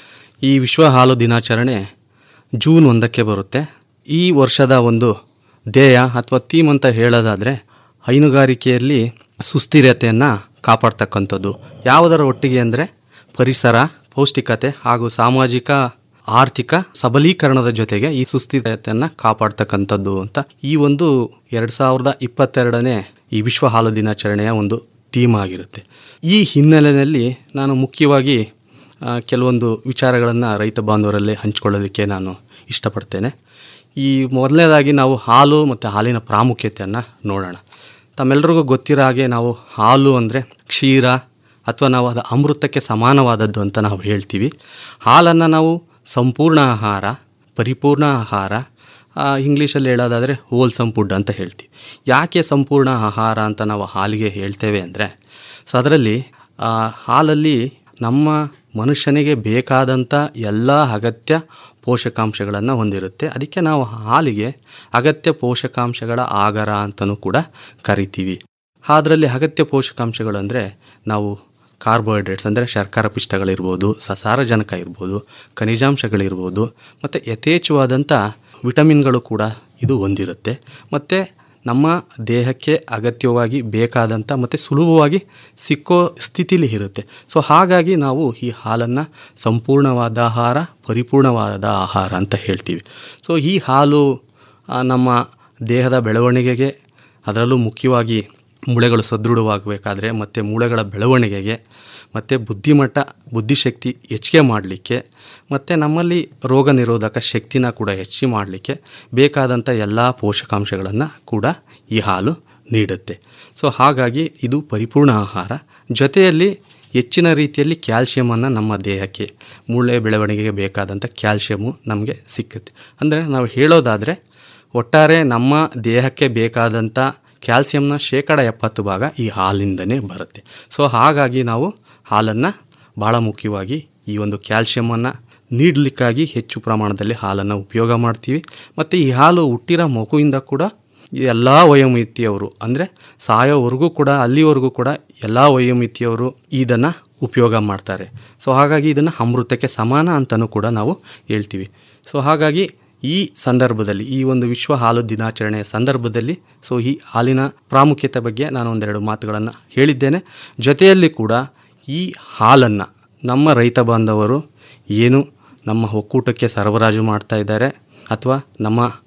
ಈ ವಿಶ್ವ ಹಾಲು ದಿನಾಚರಣೆ ಜೂನ್ ಒಂದಕ್ಕೆ ಬರುತ್ತೆ ಈ ವರ್ಷದ ಒಂದು ಧ್ಯೇಯ ಅಥವಾ ಥೀಮ್ ಅಂತ ಹೇಳೋದಾದರೆ ಹೈನುಗಾರಿಕೆಯಲ್ಲಿ ಸುಸ್ಥಿರತೆಯನ್ನು ಕಾಪಾಡ್ತಕ್ಕಂಥದ್ದು ಯಾವುದರ ಒಟ್ಟಿಗೆ ಅಂದರೆ ಪರಿಸರ ಪೌಷ್ಟಿಕತೆ ಹಾಗೂ ಸಾಮಾಜಿಕ ಆರ್ಥಿಕ ಸಬಲೀಕರಣದ ಜೊತೆಗೆ ಈ ಸುಸ್ಥಿರತೆಯನ್ನು ಕಾಪಾಡ್ತಕ್ಕಂಥದ್ದು ಅಂತ ಈ ಒಂದು ಎರಡು ಸಾವಿರದ ಇಪ್ಪತ್ತೆರಡನೇ ಈ ವಿಶ್ವ ಹಾಲು ದಿನಾಚರಣೆಯ ಒಂದು ಥೀಮ್ ಆಗಿರುತ್ತೆ ಈ ಹಿನ್ನೆಲೆಯಲ್ಲಿ ನಾನು ಮುಖ್ಯವಾಗಿ ಆ, ಕೆಲವೊಂದು ವಿಚಾರಗಳನ್ನು ರೈತ ಬಾಂಧವರಲ್ಲಿ ಹಂಚಿಕೊಳ್ಳೋದಕ್ಕೆ ನಾನು ಇಷ್ಟಪಡ್ತೇನೆ ಈ ಮೊದಲನೇದಾಗಿ ನಾವು ಹಾಲು ಮತ್ತು ಹಾಲಿನ ಪ್ರಾಮುಖ್ಯತೆಯನ್ನು ನೋಡೋಣ ತಮ್ಮೆಲ್ಲರಿಗೂ ಗೊತ್ತಿರೋ ಹಾಗೆ ನಾವು ಹಾಲು ಅಂದರೆ ಕ್ಷೀರ ಅಥವಾ ನಾವು ಅದು ಅಮೃತಕ್ಕೆ ಸಮಾನವಾದದ್ದು ಅಂತ ನಾವು ಹೇಳ್ತೀವಿ ಹಾಲನ್ನು ನಾವು ಸಂಪೂರ್ಣ ಆಹಾರ ಪರಿಪೂರ್ಣ ಆಹಾರ ಆ, ಇಂಗ್ಲೀಷಲ್ಲಿ ಹೇಳೋದಾದರೆ ಹೋಲ್ಸಮ್ ಫುಡ್ ಅಂತ ಹೇಳ್ತೀವಿ ಯಾಕೆ ಸಂಪೂರ್ಣ ಆಹಾರ ಅಂತ ನಾವು ಹಾಲಿಗೆ ಹೇಳ್ತೇವೆ ಅಂದರೆ ಸೊ ಅದರಲ್ಲಿ ಆ, ಹಾಲಲ್ಲಿ ನಮ್ಮ ಮನುಷ್ಯನಿಗೆ ಬೇಕಾದಂಥ ಎಲ್ಲ ಅಗತ್ಯ ಪೋಷಕಾಂಶಗಳನ್ನು ಹೊಂದಿರುತ್ತೆ ಅದಕ್ಕೆ ನಾವು ಹಾಲಿಗೆ ಅಗತ್ಯ ಪೋಷಕಾಂಶಗಳ ಆಗರ ಅಂತಲೂ ಕೂಡ ಕರಿತೀವಿ ಅದರಲ್ಲಿ ಅಗತ್ಯ ಪೋಷಕಾಂಶಗಳು ಅಂದರೆ ನಾವು ಕಾರ್ಬೋಹೈಡ್ರೇಟ್ಸ್ ಅಂದರೆ ಶರ್ಕರ ಪಿಷ್ಟಗಳಿರ್ಬೋದು ಸಸಾರಜನಕ ಇರ್ಬೋದು ಖನಿಜಾಂಶಗಳಿರ್ಬೋದು ಮತ್ತು ಯಥೇಚ್ಛವಾದಂಥ ವಿಟಮಿನ್ಗಳು ಕೂಡ ಇದು ಹೊಂದಿರುತ್ತೆ ಮತ್ತು ನಮ್ಮ ದೇಹಕ್ಕೆ ಅಗತ್ಯವಾಗಿ ಬೇಕಾದಂಥ ಮತ್ತು ಸುಲಭವಾಗಿ ಸಿಕ್ಕೋ ಸ್ಥಿತಿಲಿ ಇರುತ್ತೆ ಸೊ ಹಾಗಾಗಿ ನಾವು ಈ ಹಾಲನ್ನು ಸಂಪೂರ್ಣವಾದ ಆಹಾರ ಪರಿಪೂರ್ಣವಾದ ಆಹಾರ ಅಂತ ಹೇಳ್ತೀವಿ ಸೊ ಈ ಹಾಲು ಆ, ನಮ್ಮ ದೇಹದ ಬೆಳವಣಿಗೆಗೆ ಅದರಲ್ಲೂ ಮುಖ್ಯವಾಗಿ ಮೂಳೆಗಳು ಸದೃಢವಾಗಬೇಕಾದ್ರೆ ಮತ್ತು ಮೂಳೆಗಳ ಬೆಳವಣಿಗೆಗೆ ಮತ್ತು ಬುದ್ಧಿಮಟ್ಟ ಬುದ್ಧಿಶಕ್ತಿ ಹೆಚ್ಚಿಗೆ ಮಾಡಲಿಕ್ಕೆ ಮತ್ತು ನಮ್ಮಲ್ಲಿ ರೋಗ ನಿರೋಧಕ ಶಕ್ತಿನ ಕೂಡ ಹೆಚ್ಚು ಮಾಡಲಿಕ್ಕೆ ಬೇಕಾದಂಥ ಎಲ್ಲ ಪೋಷಕಾಂಶಗಳನ್ನು ಕೂಡ ಈ ಹಾಲು ನೀಡುತ್ತೆ ಸೊ ಹಾಗಾಗಿ ಇದು ಪರಿಪೂರ್ಣ ಆಹಾರ ಜೊತೆಯಲ್ಲಿ ಹೆಚ್ಚಿನ ರೀತಿಯಲ್ಲಿ ಕ್ಯಾಲ್ಶಿಯಮನ್ನು ನಮ್ಮ ದೇಹಕ್ಕೆ ಮೂಳೆ ಬೆಳವಣಿಗೆಗೆ ಬೇಕಾದಂಥ ಕ್ಯಾಲ್ಶಿಯಮು ನಮಗೆ ಸಿಕ್ಕುತ್ತೆ ಅಂದರೆ ನಾವು ಹೇಳೋದಾದರೆ ಒಟ್ಟಾರೆ ನಮ್ಮ ದೇಹಕ್ಕೆ ಬೇಕಾದಂಥ ಕ್ಯಾಲ್ಸಿಯಂನ ಶೇಕಡ ಎಪ್ಪತ್ತು ಭಾಗ ಈ ಹಾಲಿಂದನೇ ಬರುತ್ತೆ ಸೊ ಹಾಗಾಗಿ ನಾವು ಹಾಲನ್ನು ಭಾಳ ಮುಖ್ಯವಾಗಿ ಈ ಒಂದು ಕ್ಯಾಲ್ಶಿಯಮನ್ನು ನೀಡಲಿಕ್ಕಾಗಿ ಹೆಚ್ಚು ಪ್ರಮಾಣದಲ್ಲಿ ಹಾಲನ್ನು ಉಪಯೋಗ ಮಾಡ್ತೀವಿ ಮತ್ತು ಈ ಹಾಲು ಹುಟ್ಟಿರೋ ಮಗುವಿಂದ ಕೂಡ ಎಲ್ಲ ವಯೋಮಿತಿಯವರು ಅಂದರೆ ಸಾಯೋವರೆಗೂ ಕೂಡ ಅಲ್ಲಿವರೆಗೂ ಕೂಡ ಎಲ್ಲ ವಯೋಮಿತಿಯವರು ಇದನ್ನು ಉಪಯೋಗ ಮಾಡ್ತಾರೆ ಸೊ ಹಾಗಾಗಿ ಇದನ್ನು ಅಮೃತಕ್ಕೆ ಸಮಾನ ಅಂತಲೂ ಕೂಡ ನಾವು ಹೇಳ್ತೀವಿ ಸೊ ಹಾಗಾಗಿ ಈ ಸಂದರ್ಭದಲ್ಲಿ ಈ ಒಂದು ವಿಶ್ವ ಹಾಲು ದಿನಾಚರಣೆಯ ಸಂದರ್ಭದಲ್ಲಿ ಸೊ ಈ ಹಾಲಿನ ಪ್ರಾಮುಖ್ಯತೆ ಬಗ್ಗೆ ನಾನು ಒಂದೆರಡು ಮಾತುಗಳನ್ನು ಹೇಳಿದ್ದೇನೆ ಜೊತೆಯಲ್ಲಿ ಕೂಡ ಈ ಹಾಲನ್ನು ನಮ್ಮ ರೈತ ಬಾಂಧವರು ಏನು ನಮ್ಮ ಒಕ್ಕೂಟಕ್ಕೆ ಸರಬರಾಜು ಮಾಡ್ತಾ ಇದ್ದಾರೆ ಅಥವಾ ನಮ್ಮ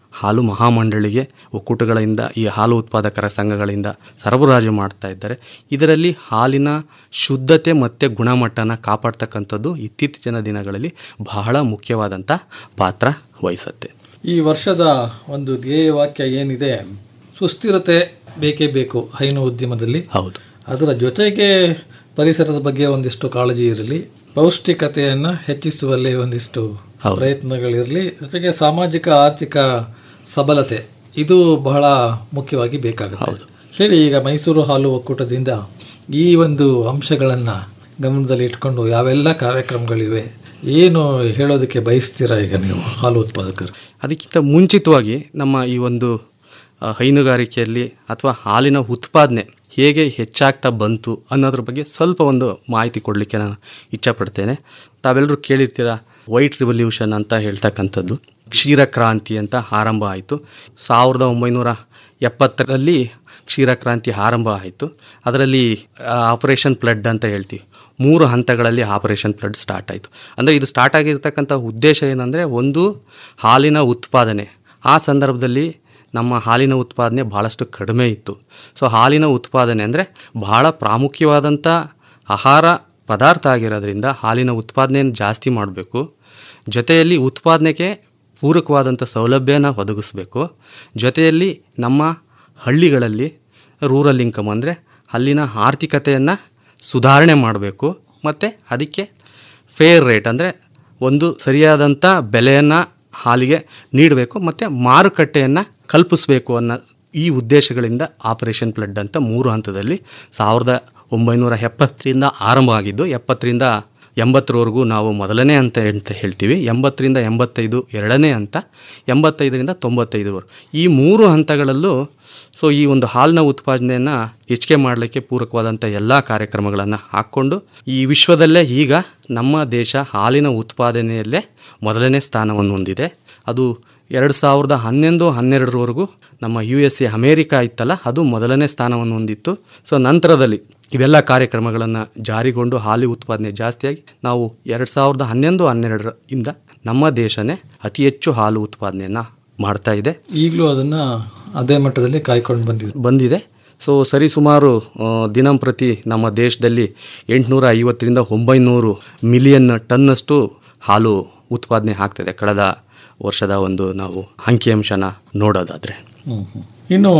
ಹಾಲು ಮಹಾಮಂಡಳಿಗೆ ಒಕ್ಕೂಟಗಳಿಂದ ಈ ಹಾಲು ಉತ್ಪಾದಕರ ಸಂಘಗಳಿಂದ ಸರಬರಾಜು ಮಾಡ್ತಾ ಇದ್ದಾರೆ ಇದರಲ್ಲಿ ಹಾಲಿನ ಶುದ್ಧತೆ ಮತ್ತು ಗುಣಮಟ್ಟನ ಕಾಪಾಡ್ತಕ್ಕಂಥದ್ದು ಇತ್ತೀಚಿನ ದಿನಗಳಲ್ಲಿ ಬಹಳ ಮುಖ್ಯವಾದಂಥ ಪಾತ್ರ ವಹಿಸುತ್ತೆ ಈ ವರ್ಷದ ಒಂದು ಧ್ಯೇಯ ವಾಕ್ಯ ಏನಿದೆ ಸುಸ್ಥಿರತೆ ಬೇಕೇ ಬೇಕು ಹೈನು ಉದ್ಯಮದಲ್ಲಿ ಹೌದು ಅದರ ಜೊತೆಗೆ ಪರಿಸರದ ಬಗ್ಗೆ ಒಂದಿಷ್ಟು ಕಾಳಜಿ ಇರಲಿ ಪೌಷ್ಟಿಕತೆಯನ್ನು ಹೆಚ್ಚಿಸುವಲ್ಲಿ ಒಂದಿಷ್ಟು ಪ್ರಯತ್ನಗಳಿರಲಿ ಜೊತೆಗೆ ಸಾಮಾಜಿಕ ಆರ್ಥಿಕ ಸಬಲತೆ ಇದು ಬಹಳ ಮುಖ್ಯವಾಗಿ ಬೇಕಾಗುತ್ತೆ ಹೇಳಿ ಈಗ ಮೈಸೂರು ಹಾಲು ಒಕ್ಕೂಟದಿಂದ ಈ ಒಂದು ಅಂಶಗಳನ್ನು ಗಮನದಲ್ಲಿ ಇಟ್ಕೊಂಡು ಯಾವೆಲ್ಲ ಕಾರ್ಯಕ್ರಮಗಳಿವೆ ಏನು ಹೇಳೋದಕ್ಕೆ ಬಯಸ್ತೀರಾ ಈಗ ನೀವು ಹಾಲು ಉತ್ಪಾದಕರು ಅದಕ್ಕಿಂತ ಮುಂಚಿತವಾಗಿ ನಮ್ಮ ಈ ಒಂದು ಆ, ಹೈನುಗಾರಿಕೆಯಲ್ಲಿ ಅಥವಾ ಹಾಲಿನ ಉತ್ಪಾದನೆ ಹೇಗೆ ಹೆಚ್ಚಾಗ್ತಾ ಬಂತು ಅನ್ನೋದ್ರ ಬಗ್ಗೆ ಸ್ವಲ್ಪ ಒಂದು ಮಾಹಿತಿ ಕೊಡಲಿಕ್ಕೆ ನಾನು ಇಚ್ಛಪಡ್ತೇನೆ ತಾವೆಲ್ಲರೂ ಕೇಳಿರ್ತೀರ ವೈಟ್ ರಿವಲ್ಯೂಷನ್ ಅಂತ ಹೇಳ್ತಕ್ಕಂಥದ್ದು ಕ್ಷೀರಕ್ರಾಂತಿ ಅಂತ ಆರಂಭ ಆಯಿತು ಸಾವಿರದ ಒಂಬೈನೂರ ಎಪ್ಪತ್ತರಲ್ಲಿ ಕ್ಷೀರಕ್ರಾಂತಿ ಆರಂಭ ಆಯಿತು ಅದರಲ್ಲಿ ಆಪರೇಷನ್ ಫ್ಲಡ್ ಅಂತ ಹೇಳ್ತೀವಿ ಮೂರು ಹಂತಗಳಲ್ಲಿ ಆಪರೇಷನ್ ಫ್ಲಡ್ ಸ್ಟಾರ್ಟ್ ಆಯಿತು ಅಂದರೆ ಇದು ಸ್ಟಾರ್ಟ್ ಆಗಿರ್ತಕ್ಕಂಥ ಉದ್ದೇಶ ಏನಂದರೆ ಒಂದು ಹಾಲಿನ ಉತ್ಪಾದನೆ ಆ ಸಂದರ್ಭದಲ್ಲಿ ನಮ್ಮ ಹಾಲಿನ ಉತ್ಪಾದನೆ ಭಾಳಷ್ಟು ಕಡಿಮೆ ಇತ್ತು ಸೊ ಹಾಲಿನ ಉತ್ಪಾದನೆ ಅಂದರೆ ಬಹಳ ಪ್ರಾಮುಖ್ಯವಾದಂಥ ಆಹಾರ ಪದಾರ್ಥ ಆಗಿರೋದ್ರಿಂದ ಹಾಲಿನ ಉತ್ಪಾದನೆಯನ್ನು ಜಾಸ್ತಿ ಮಾಡಬೇಕು ಜೊತೆಯಲ್ಲಿ ಉತ್ಪಾದನೆಗೆ ಪೂರಕವಾದಂಥ ಸೌಲಭ್ಯನ ಒದಗಿಸ್ಬೇಕು ಜೊತೆಯಲ್ಲಿ ನಮ್ಮ ಹಳ್ಳಿಗಳಲ್ಲಿ ರೂರಲ್ ಇನ್ಕಮ್ ಅಂದರೆ ಅಲ್ಲಿನ ಆರ್ಥಿಕತೆಯನ್ನು ಸುಧಾರಣೆ ಮಾಡಬೇಕು ಮತ್ತು ಅದಕ್ಕೆ ಫೇರ್ ರೇಟ್ ಅಂದರೆ ಒಂದು ಸರಿಯಾದಂಥ ಬೆಲೆಯನ್ನು ಹಾಲಿಗೆ ನೀಡಬೇಕು ಮತ್ತು ಮಾರುಕಟ್ಟೆಯನ್ನು ಕಲ್ಪಿಸಬೇಕು ಅನ್ನೋ ಈ ಉದ್ದೇಶಗಳಿಂದ ಆಪರೇಷನ್ ಫ್ಲಡ್ ಅಂತ ಮೂರು ಹಂತದಲ್ಲಿ ಸಾವಿರದ ಒಂಬೈನೂರ ಎಪ್ಪತ್ತರಿಂದ ಆರಂಭ ಆಗಿದ್ದು ಎಪ್ಪತ್ತರಿಂದ ಎಂಬತ್ತರವರೆಗೂ ನಾವು ಮೊದಲನೇ ಹಂತ ಅಂತ ಹೇಳ್ತೀವಿ ಎಂಬತ್ತರಿಂದ ಎಂಬತ್ತೈದು ಎರಡನೇ ಹಂತ ಎಂಬತ್ತೈದರಿಂದ ತೊಂಬತ್ತೈದರವರೆಗೂ ಈ ಮೂರು ಹಂತಗಳಲ್ಲೂ ಸೊ ಈ ಒಂದು ಹಾಲಿನ ಉತ್ಪಾದನೆಯನ್ನು ಹೆಚ್ಚಿಗೆ ಮಾಡಲಿಕ್ಕೆ ಪೂರಕವಾದಂಥ ಎಲ್ಲ ಕಾರ್ಯಕ್ರಮಗಳನ್ನು ಹಾಕ್ಕೊಂಡು ಈ ವಿಶ್ವದಲ್ಲೇ ಈಗ ನಮ್ಮ ದೇಶ ಹಾಲಿನ ಉತ್ಪಾದನೆಯಲ್ಲೇ ಮೊದಲನೇ ಸ್ಥಾನವನ್ನು ಹೊಂದಿದೆ ಅದು ಎರಡು ಸಾವಿರದ ಹನ್ನೊಂದು ಹನ್ನೆರಡರವರೆಗೂ ನಮ್ಮ ಯು ಎಸ್ ಎ ಅಮೇರಿಕಾ ಇತ್ತಲ್ಲ ಅದು ಮೊದಲನೇ ಸ್ಥಾನವನ್ನು ಹೊಂದಿತ್ತು ಸೊ ನಂತರದಲ್ಲಿ ಇವೆಲ್ಲ ಕಾರ್ಯಕ್ರಮಗಳನ್ನು ಜಾರಿಗೊಂಡು ಹಾಲಿ ಉತ್ಪಾದನೆ ಜಾಸ್ತಿಯಾಗಿ ನಾವು ಎರಡು ಸಾವಿರದ ಹನ್ನೊಂದು ಹನ್ನೆರಡರ ಇಂದ ನಮ್ಮ ದೇಶನೇ ಅತಿ ಹೆಚ್ಚು ಹಾಲು ಉತ್ಪಾದನೆಯನ್ನು ಮಾಡ್ತಾ ಇದೆ ಈಗಲೂ ಅದನ್ನು ಅದೇ ಮಟ್ಟದಲ್ಲಿ ಕಾಯ್ಕೊಂಡು ಬಂದಿದೆ ಬಂದಿದೆ ಸೊ ಸರಿಸುಮಾರು ಆ, ದಿನಂಪ್ರತಿ ನಮ್ಮ ದೇಶದಲ್ಲಿ ಎಂಟುನೂರ ಐವತ್ತರಿಂದ ಒಂಬೈನೂರು ಮಿಲಿಯನ್ ಟನ್ನಷ್ಟು ಹಾಲು ಉತ್ಪಾದನೆ ಆಗ್ತದೆ ಕಳೆದ ವರ್ಷದ ಒಂದು ನಾವು ಅಂಕಿಅಂಶನ ನೋಡೋದಾದರೆ ಹ್ಮ್, ಹ್ಮ್. ಇನ್ನು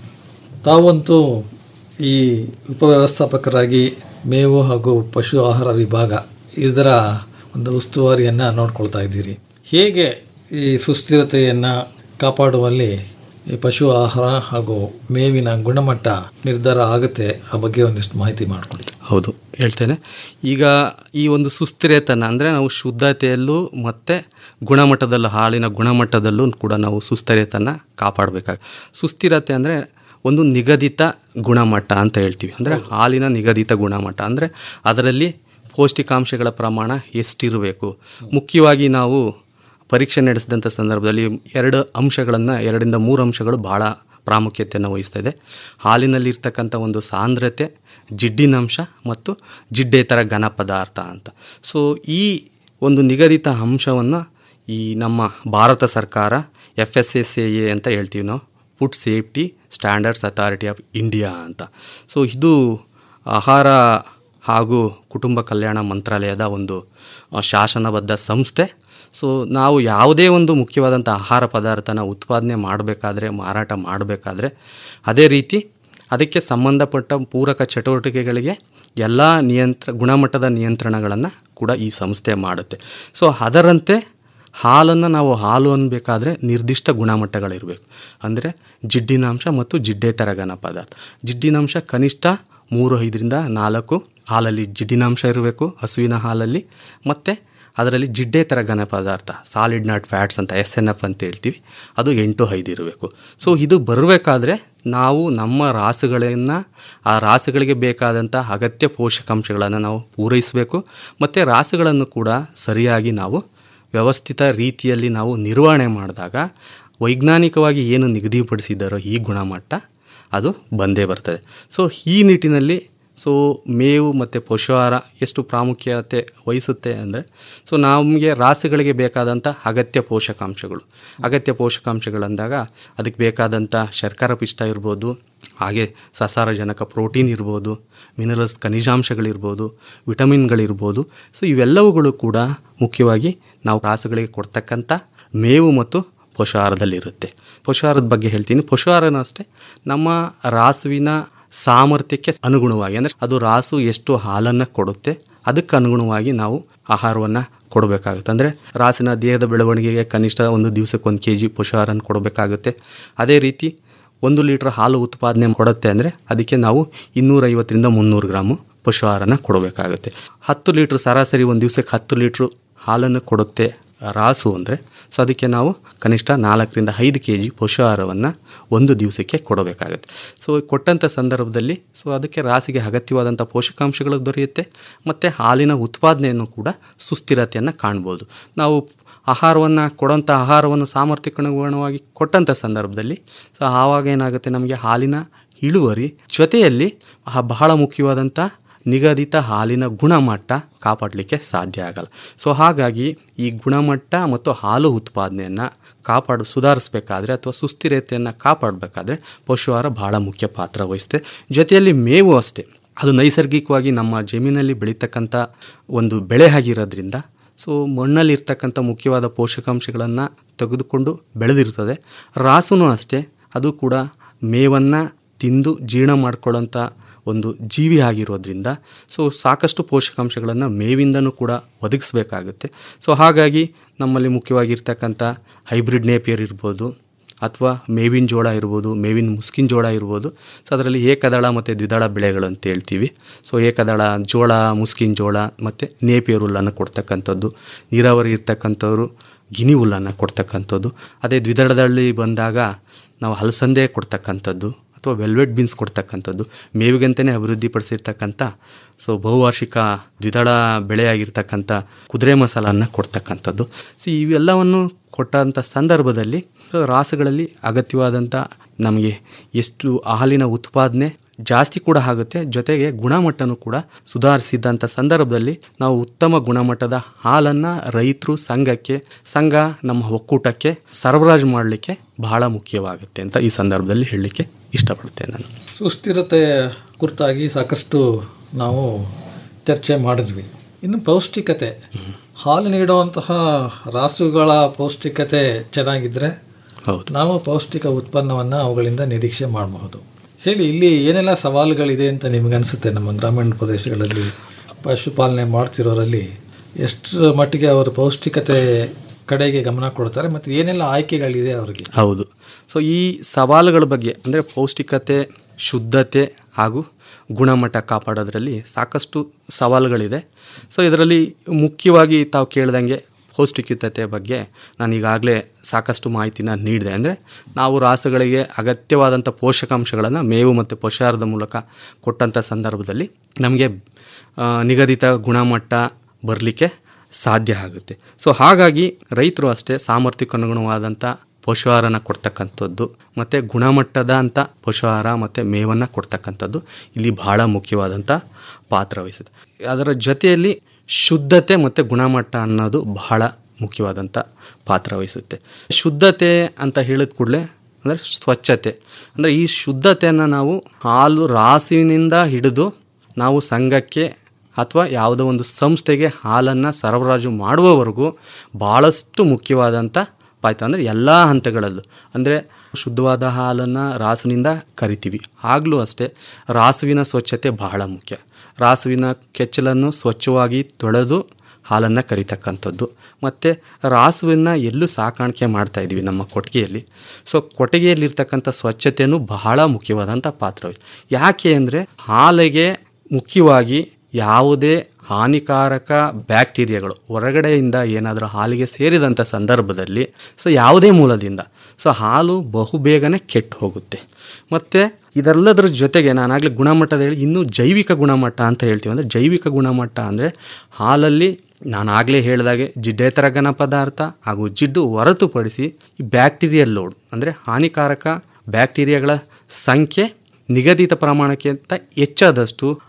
ತಾವಂತೂ ಈ ಉಪವ್ಯವಸ್ಥಾಪಕರಾಗಿ ಮೇವು ಹಾಗೂ ಪಶು ಆಹಾರ ವಿಭಾಗ ಇದರ ಒಂದು ಉಸ್ತುವಾರಿಯನ್ನು ನೋಡ್ಕೊಳ್ತಾ ಇದ್ದೀರಿ ಹೇಗೆ ಈ ಸುಸ್ಥಿರತೆಯನ್ನು ಕಾಪಾಡುವಲ್ಲಿ ಈ ಪಶು ಆಹಾರ ಹಾಗೂ ಮೇವಿನ ಗುಣಮಟ್ಟ ನಿರ್ಧಾರ ಆಗುತ್ತೆ ಆ ಬಗ್ಗೆ ಒಂದಿಷ್ಟು ಮಾಹಿತಿ ಮಾಡಿಕೊಡಿ ಹೌದು ಹೇಳ್ತೇನೆ ಈಗ ಈ ಒಂದು ಸುಸ್ಥಿರತೆನ ಅಂದರೆ ನಾವು ಶುದ್ಧತೆಯಲ್ಲೂ ಮತ್ತು ಗುಣಮಟ್ಟದಲ್ಲೂ ಹಾಲಿನ ಗುಣಮಟ್ಟದಲ್ಲೂ ಕೂಡ ನಾವು ಸುಸ್ಥಿರತೆಯನ್ನು ಕಾಪಾಡಬೇಕಾಗ ಸುಸ್ಥಿರತೆ ಅಂದರೆ ಒಂದು ನಿಗದಿತ ಗುಣಮಟ್ಟ ಅಂತ ಹೇಳ್ತೀವಿ ಅಂದರೆ ಹಾಲಿನ ನಿಗದಿತ ಗುಣಮಟ್ಟ ಅಂದರೆ ಅದರಲ್ಲಿ ಪೌಷ್ಟಿಕಾಂಶಗಳ ಪ್ರಮಾಣ ಎಷ್ಟಿರಬೇಕು ಮುಖ್ಯವಾಗಿ ನಾವು ಪರೀಕ್ಷೆ ನಡೆಸಿದಂಥ ಸಂದರ್ಭದಲ್ಲಿ ಎರಡು ಅಂಶಗಳನ್ನು ಎರಡರಿಂದ ಮೂರು ಅಂಶಗಳು ಭಾಳ ಪ್ರಾಮುಖ್ಯತೆಯನ್ನು ವಹಿಸ್ತಾ ಇದೆ ಹಾಲಿನಲ್ಲಿರ್ತಕ್ಕಂಥ ಒಂದು ಸಾಂದ್ರತೆ ಜಿಡ್ಡಿನಂಶ ಮತ್ತು ಜಿಡ್ಡೇತರ ಘನ ಪದಾರ್ಥ ಅಂತ ಸೊ ಈ ಒಂದು ನಿಗದಿತ ಅಂಶವನ್ನು ಈ ನಮ್ಮ ಭಾರತ ಸರ್ಕಾರ ಎಫ್ ಎಸ್ ಎಸ್ ಎ ಅಂತ ಹೇಳ್ತೀವಿ ನಾವು food safety standards authority of India ಅಂತ ಸೊ ಇದು ಆಹಾರ ಹಾಗೂ ಕುಟುಂಬ ಕಲ್ಯಾಣ ಮಂತ್ರಾಲಯದ ಒಂದು ಆ, ಶಾಸನಬದ್ಧ ಸಂಸ್ಥೆ ಸೊ ನಾವು ಯಾವುದೇ ಒಂದು ಮುಖ್ಯವಾದಂಥ ಆಹಾರ ಪದಾರ್ಥನ ಉತ್ಪಾದನೆ ಮಾಡಬೇಕಾದ್ರೆ ಮಾರಾಟ ಮಾಡಬೇಕಾದ್ರೆ ಅದೇ ರೀತಿ ಅದಕ್ಕೆ ಸಂಬಂಧಪಟ್ಟ ಪೂರಕ ಚಟುವಟಿಕೆಗಳಿಗೆ ಎಲ್ಲ ನಿಯಂತ್ರ ಗುಣಮಟ್ಟದ ನಿಯಂತ್ರಣಗಳನ್ನು ಕೂಡ ಈ ಸಂಸ್ಥೆ ಮಾಡುತ್ತೆ ಸೊ ಅದರಂತೆ ಹಾಲನ್ನು ನಾವು ಹಾಲು ಅನ್ಬೇಕಾದ್ರೆ ನಿರ್ದಿಷ್ಟ ಗುಣಮಟ್ಟಗಳಿರಬೇಕು ಅಂದರೆ ಜಿಡ್ಡಿನಾಂಶ ಮತ್ತು ಜಿಡ್ಡೇತರ ಘನ ಪದಾರ್ಥ ಜಿಡ್ಡಿನಾಂಶ ಕನಿಷ್ಠ ಮೂರು ಐದರಿಂದ ನಾಲ್ಕು ಹಾಲಲ್ಲಿ ಜಿಡ್ಡಿನಾಂಶ ಇರಬೇಕು ಹಸುವಿನ ಹಾಲಲ್ಲಿ ಮತ್ತು ಅದರಲ್ಲಿ ಜಿಡ್ಡೇತರ ಘನ ಪದಾರ್ಥ ಸಾಲಿಡ್ ನಾಟ್ ಫ್ಯಾಟ್ಸ್ ಅಂತ ಎಸ್ ಎನ್ ಎಫ್ ಅಂತ ಹೇಳ್ತೀವಿ ಅದು ಎಂಟು ಐದು ಇರಬೇಕು ಸೊ ಇದು ಬರಬೇಕಾದ್ರೆ ನಾವು ನಮ್ಮ ರಾಸುಗಳನ್ನು ಆ ರಾಸುಗಳಿಗೆ ಬೇಕಾದಂಥ ಅಗತ್ಯ ಪೋಷಕಾಂಶಗಳನ್ನು ನಾವು ಪೂರೈಸಬೇಕು ಮತ್ತು ರಾಸುಗಳನ್ನು ಕೂಡ ಸರಿಯಾಗಿ ನಾವು ವ್ಯವಸ್ಥಿತ ರೀತಿಯಲ್ಲಿ ನಾವು ನಿರ್ವಹಣೆ ಮಾಡಿದಾಗ ವೈಜ್ಞಾನಿಕವಾಗಿ ಏನು ನಿಗದಿಪಡಿಸಿದ್ದಾರೋ ಈ ಗುಣಮಟ್ಟ ಅದು ಬಂದೇ ಬರ್ತದೆ ಸೊ ಈ ನಿಟ್ಟಿನಲ್ಲಿ ಸೊ ಮೇವು ಮತ್ತು ಪಶುಹಾರ ಎಷ್ಟು ಪ್ರಾಮುಖ್ಯತೆ ವಹಿಸುತ್ತೆ ಅಂದರೆ ಸೊ ನಮಗೆ ರಾಸುಗಳಿಗೆ ಬೇಕಾದಂಥ ಅಗತ್ಯ ಪೋಷಕಾಂಶಗಳು ಅಗತ್ಯ ಪೋಷಕಾಂಶಗಳಂದಾಗ ಅದಕ್ಕೆ ಬೇಕಾದಂಥ ಶರ್ಕರ ಪಿಷ್ಟ ಇರ್ಬೋದು ಹಾಗೆ ಸಸಾರಜನಕ ಪ್ರೋಟೀನ್ ಇರ್ಬೋದು ಮಿನರಲ್ಸ್ ಖನಿಜಾಂಶಗಳಿರ್ಬೋದು ವಿಟಮಿನ್ಗಳಿರ್ಬೋದು ಸೊ ಇವೆಲ್ಲವುಗಳು ಕೂಡ ಮುಖ್ಯವಾಗಿ ನಾವು ರಾಸುಗಳಿಗೆ ಕೊಡ್ತಕ್ಕಂಥ ಮೇವು ಮತ್ತು ಪೋಷಾಹಾರದಲ್ಲಿರುತ್ತೆ ಪೋಷಾಹಾರದ ಬಗ್ಗೆ ಹೇಳ್ತೀನಿ ಪೋಷಾಹಾರನೂ ಅಷ್ಟೇ ನಮ್ಮ ರಾಸುವಿನ ಸಾಮರ್ಥ್ಯಕ್ಕೆ ಅನುಗುಣವಾಗಿ ಅಂದರೆ ಅದು ರಾಸು ಎಷ್ಟು ಹಾಲನ್ನು ಕೊಡುತ್ತೆ ಅದಕ್ಕೆ ಅನುಗುಣವಾಗಿ ನಾವು ಆಹಾರವನ್ನು ಕೊಡಬೇಕಾಗುತ್ತೆ ಅಂದರೆ ರಾಸಿನ ದೇಹದ ಬೆಳವಣಿಗೆಗೆ ಕನಿಷ್ಠ ಒಂದು ದಿವಸಕ್ಕೆ ಒಂದು ಕೆ ಜಿ ಪೋಷಾಹಾರನ ಕೊಡಬೇಕಾಗುತ್ತೆ ಅದೇ ರೀತಿ ಒಂದು ಲೀಟ್ರ್ ಹಾಲು ಉತ್ಪಾದನೆ ಕೊಡುತ್ತೆ ಅಂದರೆ ಅದಕ್ಕೆ ನಾವು ಇನ್ನೂರೈವತ್ತರಿಂದ ಮುನ್ನೂರು ಗ್ರಾಮು ಪಶುಹಾರನ ಕೊಡಬೇಕಾಗುತ್ತೆ ಹತ್ತು ಲೀಟ್ರ್ ಸರಾಸರಿ ಒಂದು ದಿವಸಕ್ಕೆ ಹತ್ತು ಲೀಟ್ರ್ ಹಾಲನ್ನು ಕೊಡುತ್ತೆ ರಾಸು ಅಂದರೆ ಸೊ ಅದಕ್ಕೆ ನಾವು ಕನಿಷ್ಠ ನಾಲ್ಕರಿಂದ ಐದು ಕೆ ಜಿ ಪಶುಹಾರವನ್ನು ಒಂದು ದಿವಸಕ್ಕೆ ಕೊಡಬೇಕಾಗುತ್ತೆ ಸೊ ಕೊಟ್ಟಂಥ ಸಂದರ್ಭದಲ್ಲಿ ಸೊ ಅದಕ್ಕೆ ರಾಸಿಗೆ ಅಗತ್ಯವಾದಂಥ ಪೋಷಕಾಂಶಗಳು ದೊರೆಯುತ್ತೆ ಮತ್ತು ಹಾಲಿನ ಉತ್ಪಾದನೆಯನ್ನು ಕೂಡ ಸುಸ್ಥಿರತೆಯನ್ನು ಕಾಣ್ಬೋದು ನಾವು ಆಹಾರವನ್ನು ಕೊಡೋಂಥ ಆಹಾರವನ್ನು ಸಾಮರ್ಥ್ಯಕ್ಕನುಗುಣವಾಗಿ ಕೊಟ್ಟಂಥ ಸಂದರ್ಭದಲ್ಲಿ ಸೊ ಆವಾಗ ಏನಾಗುತ್ತೆ ನಮಗೆ ಹಾಲಿನ ಇಳುವರಿ ಜೊತೆಯಲ್ಲಿ ಆ ಬಹಳ ಮುಖ್ಯವಾದಂಥ ನಿಗದಿತ ಹಾಲಿನ ಗುಣಮಟ್ಟ ಕಾಪಾಡಲಿಕ್ಕೆ ಸಾಧ್ಯ ಆಗಲ್ಲ ಸೊ ಹಾಗಾಗಿ ಈ ಗುಣಮಟ್ಟ ಮತ್ತು ಹಾಲು ಉತ್ಪಾದನೆಯನ್ನು ಕಾಪಾಡು ಸುಧಾರಿಸಬೇಕಾದ್ರೆ ಅಥವಾ ಸುಸ್ಥಿರತೆಯನ್ನು ಕಾಪಾಡಬೇಕಾದ್ರೆ ಪಶುಹಾರ ಬಹಳ ಮುಖ್ಯ ಪಾತ್ರ ವಹಿಸುತ್ತೆ ಜೊತೆಯಲ್ಲಿ ಮೇವು ಅಷ್ಟೇ ಅದು ನೈಸರ್ಗಿಕವಾಗಿ ನಮ್ಮ ಜಮೀನಲ್ಲಿ ಬೆಳೀತಕ್ಕಂಥ ಒಂದು ಬೆಳೆ ಆಗಿರೋದ್ರಿಂದ ಸೊ ಮಣ್ಣಲ್ಲಿ ಇರ್ತಕ್ಕಂಥ ಮುಖ್ಯವಾದ ಪೋಷಕಾಂಶಗಳನ್ನು ತೆಗೆದುಕೊಂಡು ಬೆಳೆದಿರ್ತದೆ ರಾಸುನೂ ಅಷ್ಟೇ ಅದು ಕೂಡ ಮೇವನ್ನು ತಿಂದು ಜೀರ್ಣ ಮಾಡ್ಕೊಳ್ಳೋಂಥ ಒಂದು ಜೀವಿ ಆಗಿರೋದ್ರಿಂದ ಸೊ ಸಾಕಷ್ಟು ಪೋಷಕಾಂಶಗಳನ್ನು ಮೇವಿಂದನೂ ಕೂಡ ಒದಗಿಸ್ಬೇಕಾಗುತ್ತೆ ಸೊ ಹಾಗಾಗಿ ನಮ್ಮಲ್ಲಿ ಮುಖ್ಯವಾಗಿರ್ತಕ್ಕಂಥ ಹೈಬ್ರಿಡ್ ನೇಪಿಯರ್ ಇರ್ಬೋದು ಅಥವಾ ಮೇವಿನ ಜೋಳ ಇರ್ಬೋದು ಮೇವಿನ ಮುಸ್ಕಿನ ಜೋಳ ಇರ್ಬೋದು ಸೊ ಅದರಲ್ಲಿ ಏಕದಳ ಮತ್ತು ದ್ವಿದಳ ಬೆಳೆಗಳು ಅಂತ ಹೇಳ್ತೀವಿ ಸೊ ಏಕದಳ ಜೋಳ ಮುಸ್ಕಿನ ಜೋಳ ಮತ್ತು ನೇಪಿಯರ್ ಹುಲ್ಲನ್ನು ಕೊಡ್ತಕ್ಕಂಥದ್ದು ನೀರಾವರಿ ಇರ್ತಕ್ಕಂಥವ್ರು ಗಿನಿ ಹುಲ್ಲನ್ನು ಕೊಡ್ತಕ್ಕಂಥದ್ದು ಅದೇ ದ್ವಿದಳದಲ್ಲಿ ಬಂದಾಗ ನಾವು ಹಲಸಂದೆ ಕೊಡ್ತಕ್ಕಂಥದ್ದು ಅಥವಾ ವೆಲ್ವೆಟ್ ಬೀನ್ಸ್ ಕೊಡ್ತಕ್ಕಂಥದ್ದು ಮೇವಿಗಂತಲೇ ಅಭಿವೃದ್ಧಿಪಡಿಸಿರ್ತಕ್ಕಂಥ ಸೊ ಬಹುವಾರ್ಷಿಕ ದ್ವಿದಳ ಬೆಳೆಯಾಗಿರ್ತಕ್ಕಂಥ ಕುದುರೆ ಮಸಾಲನ್ನು ಕೊಡ್ತಕ್ಕಂಥದ್ದು ಸೊ ಇವೆಲ್ಲವನ್ನು ಕೊಟ್ಟಂಥ ಸಂದರ್ಭದಲ್ಲಿ ಸೊ ರಾಸುಗಳಲ್ಲಿ ಅಗತ್ಯವಾದಂಥ ನಮಗೆ ಎಷ್ಟು ಹಾಲಿನ ಉತ್ಪಾದನೆ ಜಾಸ್ತಿ ಕೂಡ ಆಗುತ್ತೆ ಜೊತೆಗೆ ಗುಣಮಟ್ಟನೂ ಕೂಡ ಸುಧಾರಿಸಿದಂಥ ಸಂದರ್ಭದಲ್ಲಿ ನಾವು ಉತ್ತಮ ಗುಣಮಟ್ಟದ ಹಾಲನ್ನು ರೈತರು ಸಂಘಕ್ಕೆ ಸಂಘ ನಮ್ಮ ಒಕ್ಕೂಟಕ್ಕೆ ಸರಬರಾಜು ಮಾಡಲಿಕ್ಕೆ ಬಹಳ ಮುಖ್ಯವಾಗುತ್ತೆ ಅಂತ ಈ ಸಂದರ್ಭದಲ್ಲಿ ಹೇಳಲಿಕ್ಕೆ ಇಷ್ಟಪಡ್ತೇನೆ ನಾನು ಸುಸ್ಥಿರತೆ ಕುರಿತಾಗಿ ಸಾಕಷ್ಟು ನಾವು ಚರ್ಚೆ ಮಾಡಿದ್ವಿ ಇನ್ನು ಪೌಷ್ಟಿಕತೆ ಹಾಲು ನೀಡುವಂತಹ ರಾಸುಗಳ ಪೌಷ್ಟಿಕತೆ ಚೆನ್ನಾಗಿದ್ದರೆ ಹೌದು ನಾವು ಪೌಷ್ಟಿಕ ಉತ್ಪನ್ನವನ್ನು ಅವುಗಳಿಂದ ನಿರೀಕ್ಷೆ ಮಾಡಬಹುದು ಹೇಳಿ ಇಲ್ಲಿ ಏನೆಲ್ಲ ಸವಾಲುಗಳಿದೆ ಅಂತ ನಿಮಗನ್ಸುತ್ತೆ ನಮ್ಮ ಗ್ರಾಮೀಣ ಪ್ರದೇಶಗಳಲ್ಲಿ ಪಶುಪಾಲನೆ ಮಾಡ್ತಿರೋರಲ್ಲಿ ಎಷ್ಟರ ಮಟ್ಟಿಗೆ ಅವರು ಪೌಷ್ಟಿಕತೆ ಕಡೆಗೆ ಗಮನ ಕೊಡ್ತಾರೆ ಮತ್ತು ಏನೆಲ್ಲ ಆಯ್ಕೆಗಳಿದೆ ಅವರಿಗೆ ಹೌದು ಸೊ ಈ ಸವಾಲುಗಳ ಬಗ್ಗೆ ಅಂದರೆ ಪೌಷ್ಟಿಕತೆ ಶುದ್ಧತೆ ಹಾಗೂ ಗುಣಮಟ್ಟ ಕಾಪಾಡೋದ್ರಲ್ಲಿ ಸಾಕಷ್ಟು ಸವಾಲುಗಳಿದೆ ಸೊ ಇದರಲ್ಲಿ ಮುಖ್ಯವಾಗಿ ತಾವು ಕೇಳ್ದಂಗೆ ಪೌಷ್ಟಿಕತೆ ಬಗ್ಗೆ ನಾನು ಈಗಾಗಲೇ ಸಾಕಷ್ಟು ಮಾಹಿತಿನ ನೀಡಿದೆ ಅಂದರೆ ನಾವು ರಾಸುಗಳಿಗೆ ಅಗತ್ಯವಾದಂಥ ಪೋಷಕಾಂಶಗಳನ್ನು ಮೇವು ಮತ್ತು ಪೋಷಾಹಾರದ ಮೂಲಕ ಕೊಟ್ಟಂಥ ಸಂದರ್ಭದಲ್ಲಿ ನಮಗೆ ಆ, ನಿಗದಿತ ಗುಣಮಟ್ಟ ಬರಲಿಕ್ಕೆ ಸಾಧ್ಯ ಆಗುತ್ತೆ ಸೊ ಹಾಗಾಗಿ ರೈತರು ಅಷ್ಟೇ ಸಾಮರ್ಥ್ಯಕ್ಕನುಗುಣವಾದಂಥ ಪೋಷಾಹಾರನ ಕೊಡ್ತಕ್ಕಂಥದ್ದು ಮತ್ತು ಗುಣಮಟ್ಟದ ಅಂತ ಪೋಷಾಹಾರ ಮತ್ತು ಮೇವನ್ನು ಕೊಡ್ತಕ್ಕಂಥದ್ದು ಇಲ್ಲಿ ಬಹಳ ಮುಖ್ಯವಾದಂಥ ಪಾತ್ರ ವಹಿಸುತ್ತೆ ಅದರ ಜೊತೆಯಲ್ಲಿ ಶುದ್ಧತೆ ಮತ್ತು ಗುಣಮಟ್ಟ ಅನ್ನೋದು ಬಹಳ ಮುಖ್ಯವಾದಂಥ ಪಾತ್ರ ವಹಿಸುತ್ತೆ ಶುದ್ಧತೆ ಅಂತ ಹೇಳಿದ ಕೂಡಲೇ ಅಂದರೆ ಸ್ವಚ್ಛತೆ ಅಂದರೆ ಈ ಶುದ್ಧತೆಯನ್ನು ನಾವು ಹಾಲು ರಾಸುವಿನಿಂದ ಹಿಡಿದು ನಾವು ಸಂಘಕ್ಕೆ ಅಥವಾ ಯಾವುದೋ ಒಂದು ಸಂಸ್ಥೆಗೆ ಹಾಲನ್ನು ಸರಬರಾಜು ಮಾಡುವವರೆಗೂ ಭಾಳಷ್ಟು ಮುಖ್ಯವಾದಂಥ ಪಾಯ್ತು ಅಂದರೆ ಎಲ್ಲ ಹಂತಗಳಲ್ಲೂ ಅಂದರೆ ಶುದ್ಧವಾದ ಹಾಲನ್ನು ರಾಸುವಿನಿಂದ ಕರಿತೀವಿ ಆಗಲೂ ಅಷ್ಟೇ ರಾಸುವಿನ ಸ್ವಚ್ಛತೆ ಬಹಳ ಮುಖ್ಯ ರಾಸುವಿನ ಕೆಚ್ಚಲನ್ನು ಸ್ವಚ್ಛವಾಗಿ ತೊಳೆದು ಹಾಲನ್ನು ಕರಿತಕ್ಕಂಥದ್ದು ಮತ್ತು ರಾಸುವನ್ನು ಎಲ್ಲೂ ಸಾಕಾಣಿಕೆ ಮಾಡ್ತಾ ಇದ್ದೀವಿ ನಮ್ಮ ಕೊಟ್ಟಿಗೆಯಲ್ಲಿ ಸೊ ಕೊಟ್ಟಿಗೆಯಲ್ಲಿರ್ತಕ್ಕಂಥ ಸ್ವಚ್ಛತೆಯೂ ಬಹಳ ಮುಖ್ಯವಾದಂಥ ಪಾತ್ರ ಯಾಕೆ ಅಂದರೆ ಹಾಲಿಗೆ ಮುಖ್ಯವಾಗಿ ಯಾವುದೇ ಹಾನಿಕಾರಕ ಬ್ಯಾಕ್ಟೀರಿಯಾಗಳು ಹೊರಗಡೆಯಿಂದ ಏನಾದರೂ ಹಾಲಿಗೆ ಸೇರಿದಂಥ ಸಂದರ್ಭದಲ್ಲಿ ಸೊ ಯಾವುದೇ ಮೂಲದಿಂದ ಸೊ ಹಾಲು ಬಹುಬೇಗನೆ ಕೆಟ್ಟು ಹೋಗುತ್ತೆ ಮತ್ತು ಇದೆಲ್ಲದರ ಜೊತೆಗೆ ನಾನಾಗಲೇ ಗುಣಮಟ್ಟದ ಹೇಳಿ ಇನ್ನೂ ಜೈವಿಕ ಗುಣಮಟ್ಟ ಅಂತ ಹೇಳ್ತೀವಿ ಅಂದರೆ ಜೈವಿಕ ಗುಣಮಟ್ಟ ಅಂದರೆ ಹಾಲಲ್ಲಿ ನಾನು ಆಗಲೇ ಹೇಳಿದಾಗೆ ಜಿಡ್ಡೇತರ ಘನ ಪದಾರ್ಥ ಹಾಗೂ ಜಿಡ್ಡು ಹೊರತುಪಡಿಸಿ ಈ ಬ್ಯಾಕ್ಟೀರಿಯಲ್ ಲೋಡ್ ಅಂದರೆ ಹಾನಿಕಾರಕ ಬ್ಯಾಕ್ಟೀರಿಯಾಗಳ ಸಂಖ್ಯೆ ನಿಗದಿತ ಪ್ರಮಾಣಕ್ಕಿಂತ ಹೆಚ್ಚಾದಷ್ಟು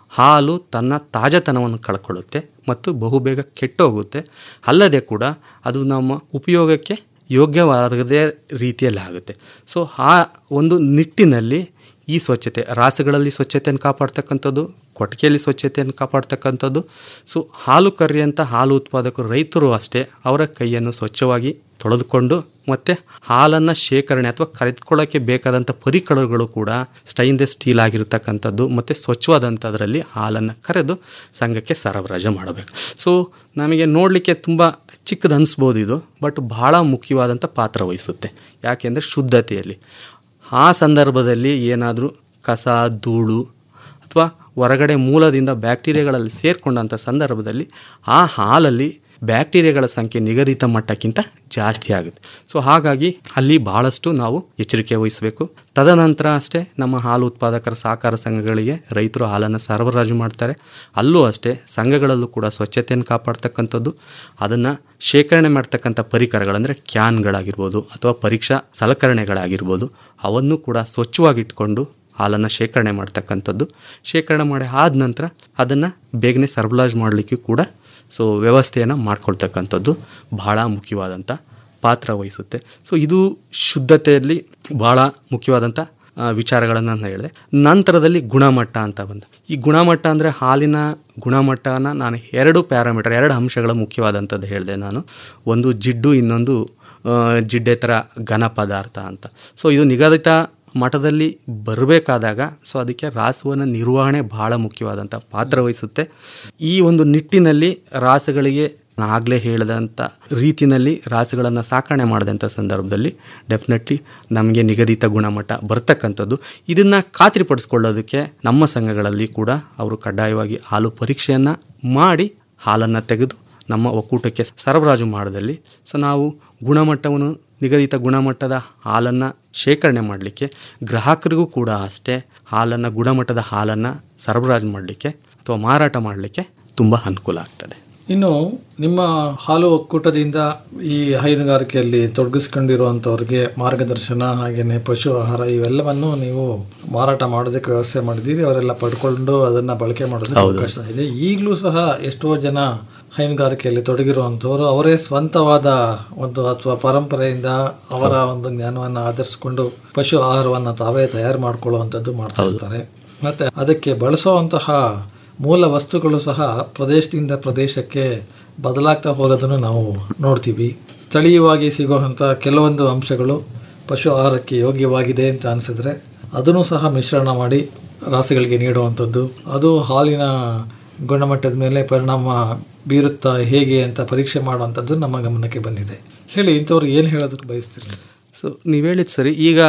ಹಾಲು ತನ್ನ ತಾಜತನವನ್ನು ಕಳ್ಕೊಳ್ಳುತ್ತೆ ಮತ್ತು ಬಹುಬೇಗ ಕೆಟ್ಟೋಗುತ್ತೆ ಅಲ್ಲದೆ ಕೂಡ ಅದು ನಮ್ಮ ಉಪಯೋಗಕ್ಕೆ ಯೋಗ್ಯವಾಗದೇ ರೀತಿಯಲ್ಲಿ ಆಗುತ್ತೆ ಸೊ ಆ ಒಂದು ನಿಟ್ಟಿನಲ್ಲಿ ಈ ಸ್ವಚ್ಛತೆ ರಾಸುಗಳಲ್ಲಿ ಸ್ವಚ್ಛತೆಯನ್ನು ಕಾಪಾಡ್ತಕ್ಕಂಥದ್ದು ಕೊಟ್ಟಿಗೆಯಲ್ಲಿ ಸ್ವಚ್ಛತೆಯನ್ನು ಕಾಪಾಡ್ತಕ್ಕಂಥದ್ದು ಸೊ ಹಾಲು ಕರೆಯಂಥ ಹಾಲು ಉತ್ಪಾದಕರು ರೈತರು ಅಷ್ಟೇ ಅವರ ಕೈಯನ್ನು ಸ್ವಚ್ಛವಾಗಿ ತೊಳೆದುಕೊಂಡು ಮತ್ತು ಹಾಲನ್ನು ಶೇಖರಣೆ ಅಥವಾ ಕರೆದುಕೊಳ್ಳೋಕ್ಕೆ ಬೇಕಾದಂಥ ಪರಿಕರಗಳು ಕೂಡ ಸ್ಟೈನ್ಲೆಸ್ ಸ್ಟೀಲ್ ಆಗಿರತಕ್ಕಂಥದ್ದು ಮತ್ತು ಸ್ವಚ್ಛವಾದಂಥದ್ರಲ್ಲಿ ಹಾಲನ್ನು ಕರೆದು ಸಂಘಕ್ಕೆ ಸರಬರಾಜು ಮಾಡಬೇಕು ಸೊ ನಮಗೆ ನೋಡಲಿಕ್ಕೆ ತುಂಬ ಚಿಕ್ಕದು ಅನಿಸ್ಬೋದು ಇದು ಬಟ್ ಭಾಳ ಮುಖ್ಯವಾದಂಥ ಪಾತ್ರ ವಹಿಸುತ್ತೆ ಯಾಕೆಂದರೆ ಶುದ್ಧತೆಯಲ್ಲಿ ಆ ಸಂದರ್ಭದಲ್ಲಿ ಏನಾದರೂ ಕಸ ಧೂಳು ಅಥವಾ ಹೊರಗಡೆ ಮೂಲದಿಂದ ಬ್ಯಾಕ್ಟೀರಿಯಾಗಳಲ್ಲಿ ಸೇರಿಕೊಂಡಂಥ ಸಂದರ್ಭದಲ್ಲಿ ಆ ಹಾಲಲ್ಲಿ ಬ್ಯಾಕ್ಟೀರಿಯಾಗಳ ಸಂಖ್ಯೆ ನಿಗದಿತ ಮಟ್ಟಕ್ಕಿಂತ ಜಾಸ್ತಿ ಆಗುತ್ತೆ ಸೊ ಹಾಗಾಗಿ ಅಲ್ಲಿ ಭಾಳಷ್ಟು ನಾವು ಎಚ್ಚರಿಕೆ ವಹಿಸಬೇಕು ತದನಂತರ ಅಷ್ಟೇ ನಮ್ಮ ಹಾಲು ಉತ್ಪಾದಕರ ಸಹಕಾರ ಸಂಘಗಳಿಗೆ ರೈತರು ಹಾಲನ್ನು ಸರಬರಾಜು ಮಾಡ್ತಾರೆ ಅಲ್ಲೂ ಅಷ್ಟೇ ಸಂಘಗಳಲ್ಲೂ ಕೂಡ ಸ್ವಚ್ಛತೆಯನ್ನು ಕಾಪಾಡ್ತಕ್ಕಂಥದ್ದು ಅದನ್ನು ಶೇಖರಣೆ ಮಾಡ್ತಕ್ಕಂಥ ಪರಿಕರಗಳಂದರೆ ಕ್ಯಾನ್ಗಳಾಗಿರ್ಬೋದು ಅಥವಾ ಪರೀಕ್ಷಾ ಸಲಕರಣೆಗಳಾಗಿರ್ಬೋದು ಅವನ್ನು ಕೂಡ ಸ್ವಚ್ಛವಾಗಿಟ್ಕೊಂಡು ಹಾಲನ್ನು ಶೇಖರಣೆ ಮಾಡ್ತಕ್ಕಂಥದ್ದು ಶೇಖರಣೆ ಮಾಡಿ ಆದ ನಂತರ ಅದನ್ನು ಬೇಗನೆ ಸರಬರಾಜು ಮಾಡಲಿಕ್ಕೂ ಕೂಡ ಸೊ ವ್ಯವಸ್ಥೆಯನ್ನು ಮಾಡ್ಕೊಳ್ತಕ್ಕಂಥದ್ದು ಬಹಳ ಮುಖ್ಯವಾದಂಥ ಪಾತ್ರ ವಹಿಸುತ್ತೆ ಸೊ ಇದು ಶುದ್ಧತೆಯಲ್ಲಿ ಭಾಳ ಮುಖ್ಯವಾದಂಥ ವಿಚಾರಗಳನ್ನು ನಾನು ಹೇಳಿದೆ ನಂತರದಲ್ಲಿ ಗುಣಮಟ್ಟ ಅಂತ ಬಂದ ಈ ಗುಣಮಟ್ಟ ಅಂದರೆ ಹಾಲಿನ ಗುಣಮಟ್ಟನ ನಾನು ಎರಡು ಪ್ಯಾರಾಮೀಟರ್ ಎರಡು ಅಂಶಗಳ ಮುಖ್ಯವಾದಂಥದ್ದು ಹೇಳಿದೆ ನಾನು ಒಂದು ಜಿಡ್ಡು ಇನ್ನೊಂದು ಜಿಡ್ಡೇತರ ಘನ ಪದಾರ್ಥ ಅಂತ ಸೊ ಇದು ನಿಗದಿತ ಮಠದಲ್ಲಿ ಬರಬೇಕಾದಾಗ ಸೊ ಅದಕ್ಕೆ ರಾಸುವನ ನಿರ್ವಹಣೆ ಬಹಳ ಮುಖ್ಯವಾದಂಥ ಪಾತ್ರ ವಹಿಸುತ್ತೆ ಈ ಒಂದು ನಿಟ್ಟಿನಲ್ಲಿ ರಾಸುಗಳಿಗೆ ಆಗಲೇ ಹೇಳಿದಂಥ ರೀತಿಯಲ್ಲಿ ರಾಸುಗಳನ್ನು ಸಾಕಣೆ ಮಾಡಿದಂಥ ಸಂದರ್ಭದಲ್ಲಿ ಡೆಫಿನೆಟ್ಲಿ ನಮಗೆ ನಿಗದಿತ ಗುಣಮಟ್ಟ ಬರ್ತಕ್ಕಂಥದ್ದು ಇದನ್ನು ಖಾತ್ರಿಪಡಿಸ್ಕೊಳ್ಳೋದಕ್ಕೆ ನಮ್ಮ ಸಂಘಗಳಲ್ಲಿ ಕೂಡ ಅವರು ಕಡ್ಡಾಯವಾಗಿ ಹಾಲು ಪರೀಕ್ಷೆಯನ್ನು ಮಾಡಿ ಹಾಲನ್ನು ತೆಗೆದು ನಮ್ಮ ಒಕ್ಕೂಟಕ್ಕೆ ಸರಬರಾಜು ಮಾಡೋದಲ್ಲಿ ಸೊ ನಾವು ಗುಣಮಟ್ಟವನ್ನು ನಿಗದಿತ ಗುಣಮಟ್ಟದ ಹಾಲನ್ನು ಶೇಖರಣೆ ಮಾಡಲಿಕ್ಕೆ ಗ್ರಾಹಕರಿಗೂ ಕೂಡ ಅಷ್ಟೇ ಹಾಲನ್ನು ಗುಣಮಟ್ಟದ ಹಾಲನ್ನು ಸರಬರಾಜು ಮಾಡಲಿಕ್ಕೆ ಅಥವಾ ಮಾರಾಟ ಮಾಡಲಿಕ್ಕೆ ತುಂಬ ಅನುಕೂಲ ಆಗ್ತದೆ ಇನ್ನು ನಿಮ್ಮ ಹಾಲು ಒಕ್ಕೂಟದಿಂದ ಈ ಹೈನುಗಾರಿಕೆಯಲ್ಲಿ ತೊಡಗಿಸ್ಕೊಂಡಿರುವಂಥವ್ರಿಗೆ ಮಾರ್ಗದರ್ಶನ ಹಾಗೆಯೇ ಪಶು ಆಹಾರ ಇವೆಲ್ಲವನ್ನು ನೀವು ಮಾರಾಟ ಮಾಡೋದಕ್ಕೆ ವ್ಯವಸ್ಥೆ ಮಾಡಿದ್ದೀರಿ ಅವರೆಲ್ಲ ಪಡ್ಕೊಂಡು ಅದನ್ನು ಬಳಕೆ ಮಾಡೋದಕ್ಕೆ ಅವಕಾಶ ಇದೆ ಈಗಲೂ ಸಹ ಎಷ್ಟೋ ಜನ ಹೈನುಗಾರಿಕೆಯಲ್ಲಿ ತೊಡಗಿರುವಂಥವ್ರು ಅವರೇ ಸ್ವಂತವಾದ ಒಂದು ಅಥವಾ ಪರಂಪರೆಯಿಂದ ಅವರ ಒಂದು ಜ್ಞಾನವನ್ನು ಆಧರಿಸಿಕೊಂಡು ಪಶು ಆಹಾರವನ್ನು ತಾವೇ ತಯಾರು ಮಾಡ್ಕೊಳ್ಳುವಂಥದ್ದು ಮಾಡ್ತಾ ಇರ್ತಾರೆ ಮತ್ತೆ ಅದಕ್ಕೆ ಬಳಸುವಂತಹ ಮೂಲ ವಸ್ತುಗಳು ಸಹ ಪ್ರದೇಶದಿಂದ ಪ್ರದೇಶಕ್ಕೆ ಬದಲಾಗ್ತಾ ಹೋಗೋದನ್ನು ನಾವು ನೋಡ್ತೀವಿ ಸ್ಥಳೀಯವಾಗಿ ಸಿಗುವಂಥ ಕೆಲವೊಂದು ಅಂಶಗಳು ಪಶು ಆಹಾರಕ್ಕೆ ಯೋಗ್ಯವಾಗಿದೆ ಅಂತ ಅನಿಸಿದ್ರೆ ಅದನ್ನು ಸಹ ಮಿಶ್ರಣ ಮಾಡಿ ರಾಸುಗಳಿಗೆ ನೀಡುವಂಥದ್ದು ಅದು ಹಾಲಿನ ಗುಣಮಟ್ಟದ ಮೇಲೆ ಪರಿಣಾಮ ಬೀರುತ್ತಾ ಹೇಗೆ ಅಂತ ಪರೀಕ್ಷೆ ಮಾಡುವಂಥದ್ದು ನಮ್ಮ ಗಮನಕ್ಕೆ ಬಂದಿದೆ ಹೇಳಿ ಇಂಥವ್ರು ಏನು ಹೇಳೋದಕ್ಕೆ ಬಯಸ್ತೀರಿ ಸೊ ನೀವು ಹೇಳಿದ ಸರಿ ಈಗ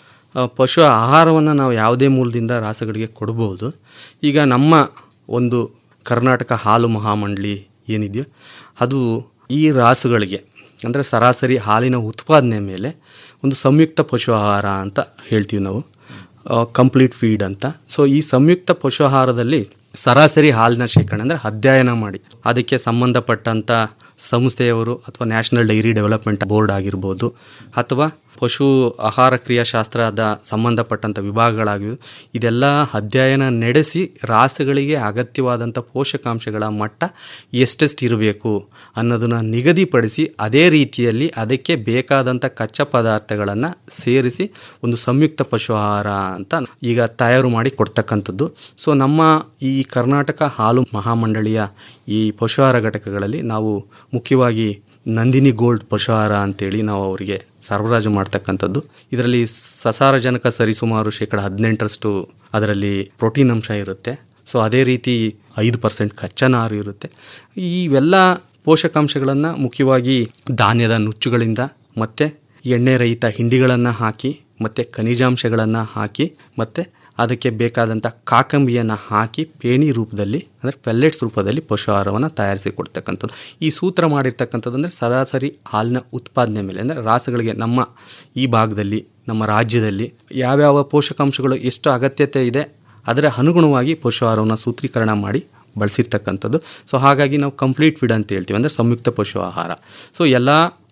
ಪಶು ಆಹಾರವನ್ನು ನಾವು ಯಾವುದೇ ಮೂಲದಿಂದ ರಾಸುಗಳಿಗೆ ಕೊಡ್ಬೋದು ಈಗ ನಮ್ಮ ಒಂದು ಕರ್ನಾಟಕ ಹಾಲು ಮಹಾಮಂಡಳಿ ಏನಿದೆಯೋ ಅದು ಈ ರಾಸುಗಳಿಗೆ ಅಂದರೆ ಸರಾಸರಿ ಹಾಲಿನ ಉತ್ಪಾದನೆ ಮೇಲೆ ಒಂದು ಸಂಯುಕ್ತ ಪಶು ಆಹಾರ ಅಂತ ಹೇಳ್ತೀವಿ ನಾವು ಕಂಪ್ಲೀಟ್ ಫೀಡ್ ಅಂತ ಸೊ ಈ ಸಂಯುಕ್ತ ಪಶು ಆಹಾರದಲ್ಲಿ ಸರಾಸರಿ ಹಾಲಿನ ಶೇಖರಣೆ ಅಂದರೆ ಅಧ್ಯಯನ ಮಾಡಿ ಅದಕ್ಕೆ ಸಂಬಂಧಪಟ್ಟಂಥ ಸಂಸ್ಥೆಯವರು ಅಥವಾ ನ್ಯಾಷನಲ್ ಡೈರಿ ಡೆವಲಪ್ಮೆಂಟ್ ಬೋರ್ಡ್ ಆಗಿರ್ಬೋದು ಅಥವಾ ಪಶು ಆಹಾರ ಕ್ರಿಯಾಶಾಸ್ತ್ರದ ಸಂಬಂಧಪಟ್ಟಂಥ ವಿಭಾಗಗಳಾಗಿವೆ ಇದೆಲ್ಲ ಅಧ್ಯಯನ ನಡೆಸಿ ರಾಸುಗಳಿಗೆ ಅಗತ್ಯವಾದಂಥ ಪೋಷಕಾಂಶಗಳ ಮಟ್ಟ ಎಷ್ಟೆಷ್ಟು ಇರಬೇಕು ಅನ್ನೋದನ್ನು ನಿಗದಿಪಡಿಸಿ ಅದೇ ರೀತಿಯಲ್ಲಿ ಅದಕ್ಕೆ ಬೇಕಾದಂಥ ಕಚ್ಚಾ ಪದಾರ್ಥಗಳನ್ನು ಸೇರಿಸಿ ಒಂದು ಸಂಯುಕ್ತ ಪಶು ಆಹಾರ ಅಂತ ಈಗ ತಯಾರು ಮಾಡಿ ಕೊಡ್ತಕ್ಕಂಥದ್ದು ಸೊ ನಮ್ಮ ಈ ಕರ್ನಾಟಕ ಹಾಲು ಮಹಾಮಂಡಳಿಯ ಈ ಪಶು ಆಹಾರ ಘಟಕಗಳಲ್ಲಿ ನಾವು ಮುಖ್ಯವಾಗಿ ನಂದಿನಿ ಗೋಲ್ಡ್ ಪಶುಹಾರ ಅಂತೇಳಿ ನಾವು ಅವರಿಗೆ ಸರಬರಾಜು ಮಾಡ್ತಕ್ಕಂಥದ್ದು ಇದರಲ್ಲಿ ಸಸಾರಜನಕ ಸರಿಸುಮಾರು ಶೇಕಡ ಹದಿನೆಂಟರಷ್ಟು ಅದರಲ್ಲಿ ಪ್ರೋಟೀನ್ ಅಂಶ ಇರುತ್ತೆ ಸೊ ಅದೇ ರೀತಿ ಐದು ಪರ್ಸೆಂಟ್ ಕಚ್ಚಾ ನಾರು ಇರುತ್ತೆ ಇವೆಲ್ಲ ಪೋಷಕಾಂಶಗಳನ್ನು ಮುಖ್ಯವಾಗಿ ಧಾನ್ಯದ ನುಚ್ಚುಗಳಿಂದ ಮತ್ತು ಎಣ್ಣೆ ರಹಿತ ಹಿಂಡಿಗಳನ್ನು ಹಾಕಿ ಮತ್ತು ಖನಿಜಾಂಶಗಳನ್ನು ಹಾಕಿ ಮತ್ತು ಅದಕ್ಕೆ ಬೇಕಾದಂಥ ಕಾಕಂಬಿಯನ್ನು ಹಾಕಿ ಪೇಣಿ ರೂಪದಲ್ಲಿ ಅಂದರೆ ಪೆಲ್ಲೆಟ್ಸ್ ರೂಪದಲ್ಲಿ ಪಶು ಆಹಾರವನ್ನು ತಯಾರಿಸಿ ಕೊಡ್ತಕ್ಕಂಥದ್ದು ಈ ಸೂತ್ರ ಮಾಡಿರ್ತಕ್ಕಂಥದ್ದು ಅಂದರೆ ಸರಾಸರಿ ಹಾಲಿನ ಉತ್ಪಾದನೆ ಮೇಲೆ ಅಂದರೆ ರಾಸುಗಳಿಗೆ ನಮ್ಮ ಈ ಭಾಗದಲ್ಲಿ ನಮ್ಮ ರಾಜ್ಯದಲ್ಲಿ ಯಾವ್ಯಾವ ಪೋಷಕಾಂಶಗಳು ಎಷ್ಟು ಅಗತ್ಯತೆ ಇದೆ ಅದರ ಅನುಗುಣವಾಗಿ ಪಶು ಆಹಾರವನ್ನು ಸೂತ್ರೀಕರಣ ಮಾಡಿ ಬಳಸಿರ್ತಕ್ಕಂಥದ್ದು ಸೊ ಹಾಗಾಗಿ ನಾವು ಕಂಪ್ಲೀಟ್ ಫಿಡ್ ಅಂತ ಹೇಳ್ತೀವಿ ಅಂದರೆ ಸಂಯುಕ್ತ ಪಶು ಆಹಾರ ಸೊ ಎಲ್ಲ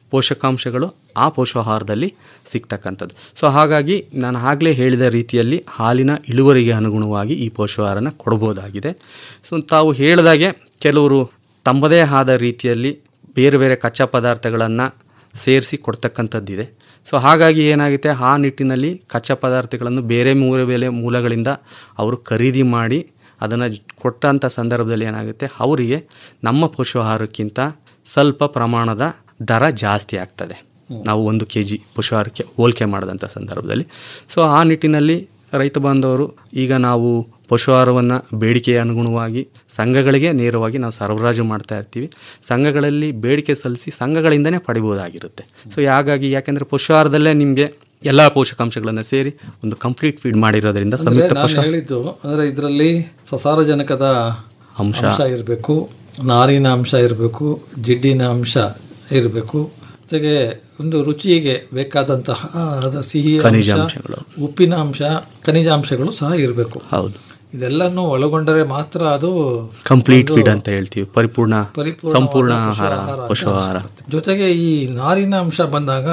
ಪೋಷಕಾಂಶಗಳು ಆ ಪೋಷಾಹಾರದಲ್ಲಿ ಸಿಗ್ತಕ್ಕಂಥದ್ದು ಸೊ ಹಾಗಾಗಿ ನಾನು ಆಗಲೇ ಹೇಳಿದ ರೀತಿಯಲ್ಲಿ ಹಾಲಿನ ಇಳುವರಿಗೆ ಅನುಗುಣವಾಗಿ ಈ ಪೋಷಾಹಾರನ ಕೊಡ್ಬೋದಾಗಿದೆ ಸೊ ತಾವು ಹೇಳಿದಾಗೆ ಕೆಲವರು ತಮ್ಮದೇ ಆದ ರೀತಿಯಲ್ಲಿ ಬೇರೆ ಬೇರೆ ಕಚ್ಚಾ ಪದಾರ್ಥಗಳನ್ನು ಸೇರಿಸಿ ಕೊಡ್ತಕ್ಕಂಥದ್ದಿದೆ ಸೊ ಹಾಗಾಗಿ ಏನಾಗುತ್ತೆ ಆ ನಿಟ್ಟಿನಲ್ಲಿ ಕಚ್ಚಾ ಪದಾರ್ಥಗಳನ್ನು ಬೇರೆ ಮೂಲ ಬೇರೆ ಮೂಲಗಳಿಂದ ಅವರು ಖರೀದಿ ಮಾಡಿ ಅದನ್ನು ಕೊಟ್ಟಂಥ ಸಂದರ್ಭದಲ್ಲಿ ಏನಾಗುತ್ತೆ ಅವರಿಗೆ ನಮ್ಮ ಪಶುಹಾರಕ್ಕಿಂತ ಸ್ವಲ್ಪ ಪ್ರಮಾಣದ ದರ ಜಾಸ್ತಿ ಆಗ್ತದೆ ನಾವು ಒಂದು ಕೆ ಜಿ ಪಶುಹಾರಕ್ಕೆ ಹೋಲಿಕೆ ಮಾಡಿದಂಥ ಸಂದರ್ಭದಲ್ಲಿ ಸೊ ಆ ನಿಟ್ಟಿನಲ್ಲಿ ರೈತ ಬಾಂಧವರು ಈಗ ನಾವು ಪಶುಹಾರವನ್ನು ಬೇಡಿಕೆಯ ಅನುಗುಣವಾಗಿ ಸಂಘಗಳಿಗೆ ನೇರವಾಗಿ ನಾವು ಸರಬರಾಜು ಮಾಡ್ತಾ ಇರ್ತೀವಿ ಸಂಘಗಳಲ್ಲಿ ಬೇಡಿಕೆ ಸಲ್ಲಿಸಿ ಸಂಘಗಳಿಂದನೇ ಪಡಿಬೋದಾಗಿರುತ್ತೆ ಸೊ ಹಾಗಾಗಿ ಯಾಕೆಂದರೆ ಪಶುಹಾರದಲ್ಲೇ ನಿಮಗೆ ಎಲ್ಲ ಪೋಷಕಾಂಶಗಳನ್ನು ಸೇರಿ ಒಂದು ಕಂಪ್ಲೀಟ್ ಫೀಡ್ ಮಾಡಿರೋದ್ರಿಂದ ಅಂದ್ರೆ ಸಂಯುಕ್ತ ನಾನು ಪೋಷಕ ಹೇಳಿದ್ದು ಅಂದ್ರೆ ಇದರಲ್ಲಿ ಸಸಾರಜನಕದ ಅಂಶ. ಅಂಶ ಇರಬೇಕು ನಾರಿನ ಅಂಶ ಇರಬೇಕು ಜಿಡ್ಡಿನ ಅಂಶ ಇರಬೇಕು ಜೊತೆಗೆ ಒಂದು ರುಚಿಗೆ ಬೇಕಾದಂತಹ ಅದ ಸಿಹಿ ಅಂಶ, ಖನಿಜಾಂಶಗಳು. ಉಪ್ಪಿನ ಅಂಶ ಖನಿಜಾಂಶಗಳು ಸಹ ಇರಬೇಕು ಹೌದು ಇದೆಲ್ಲನೂ ಒಳಗೊಂಡರೆ ಮಾತ್ರ ಅದು ಕಂಪ್ಲೀಟ್ ಒಂದು ಫೀಡ್ ಅಂತ ಹೇಳ್ತೀವಿ ಪರಿಪೂರ್ಣ ಪರಿಪೂರ್ಣವಾದ ಸಂಪೂರ್ಣ ಆಹಾರ ಪೋಷಾಹಾರ ಅಂತ ಪಶುಹಾರ ಜೊತೆಗೆ ಈ ನಾರಿನ ಅಂಶ ಬಂದಾಗ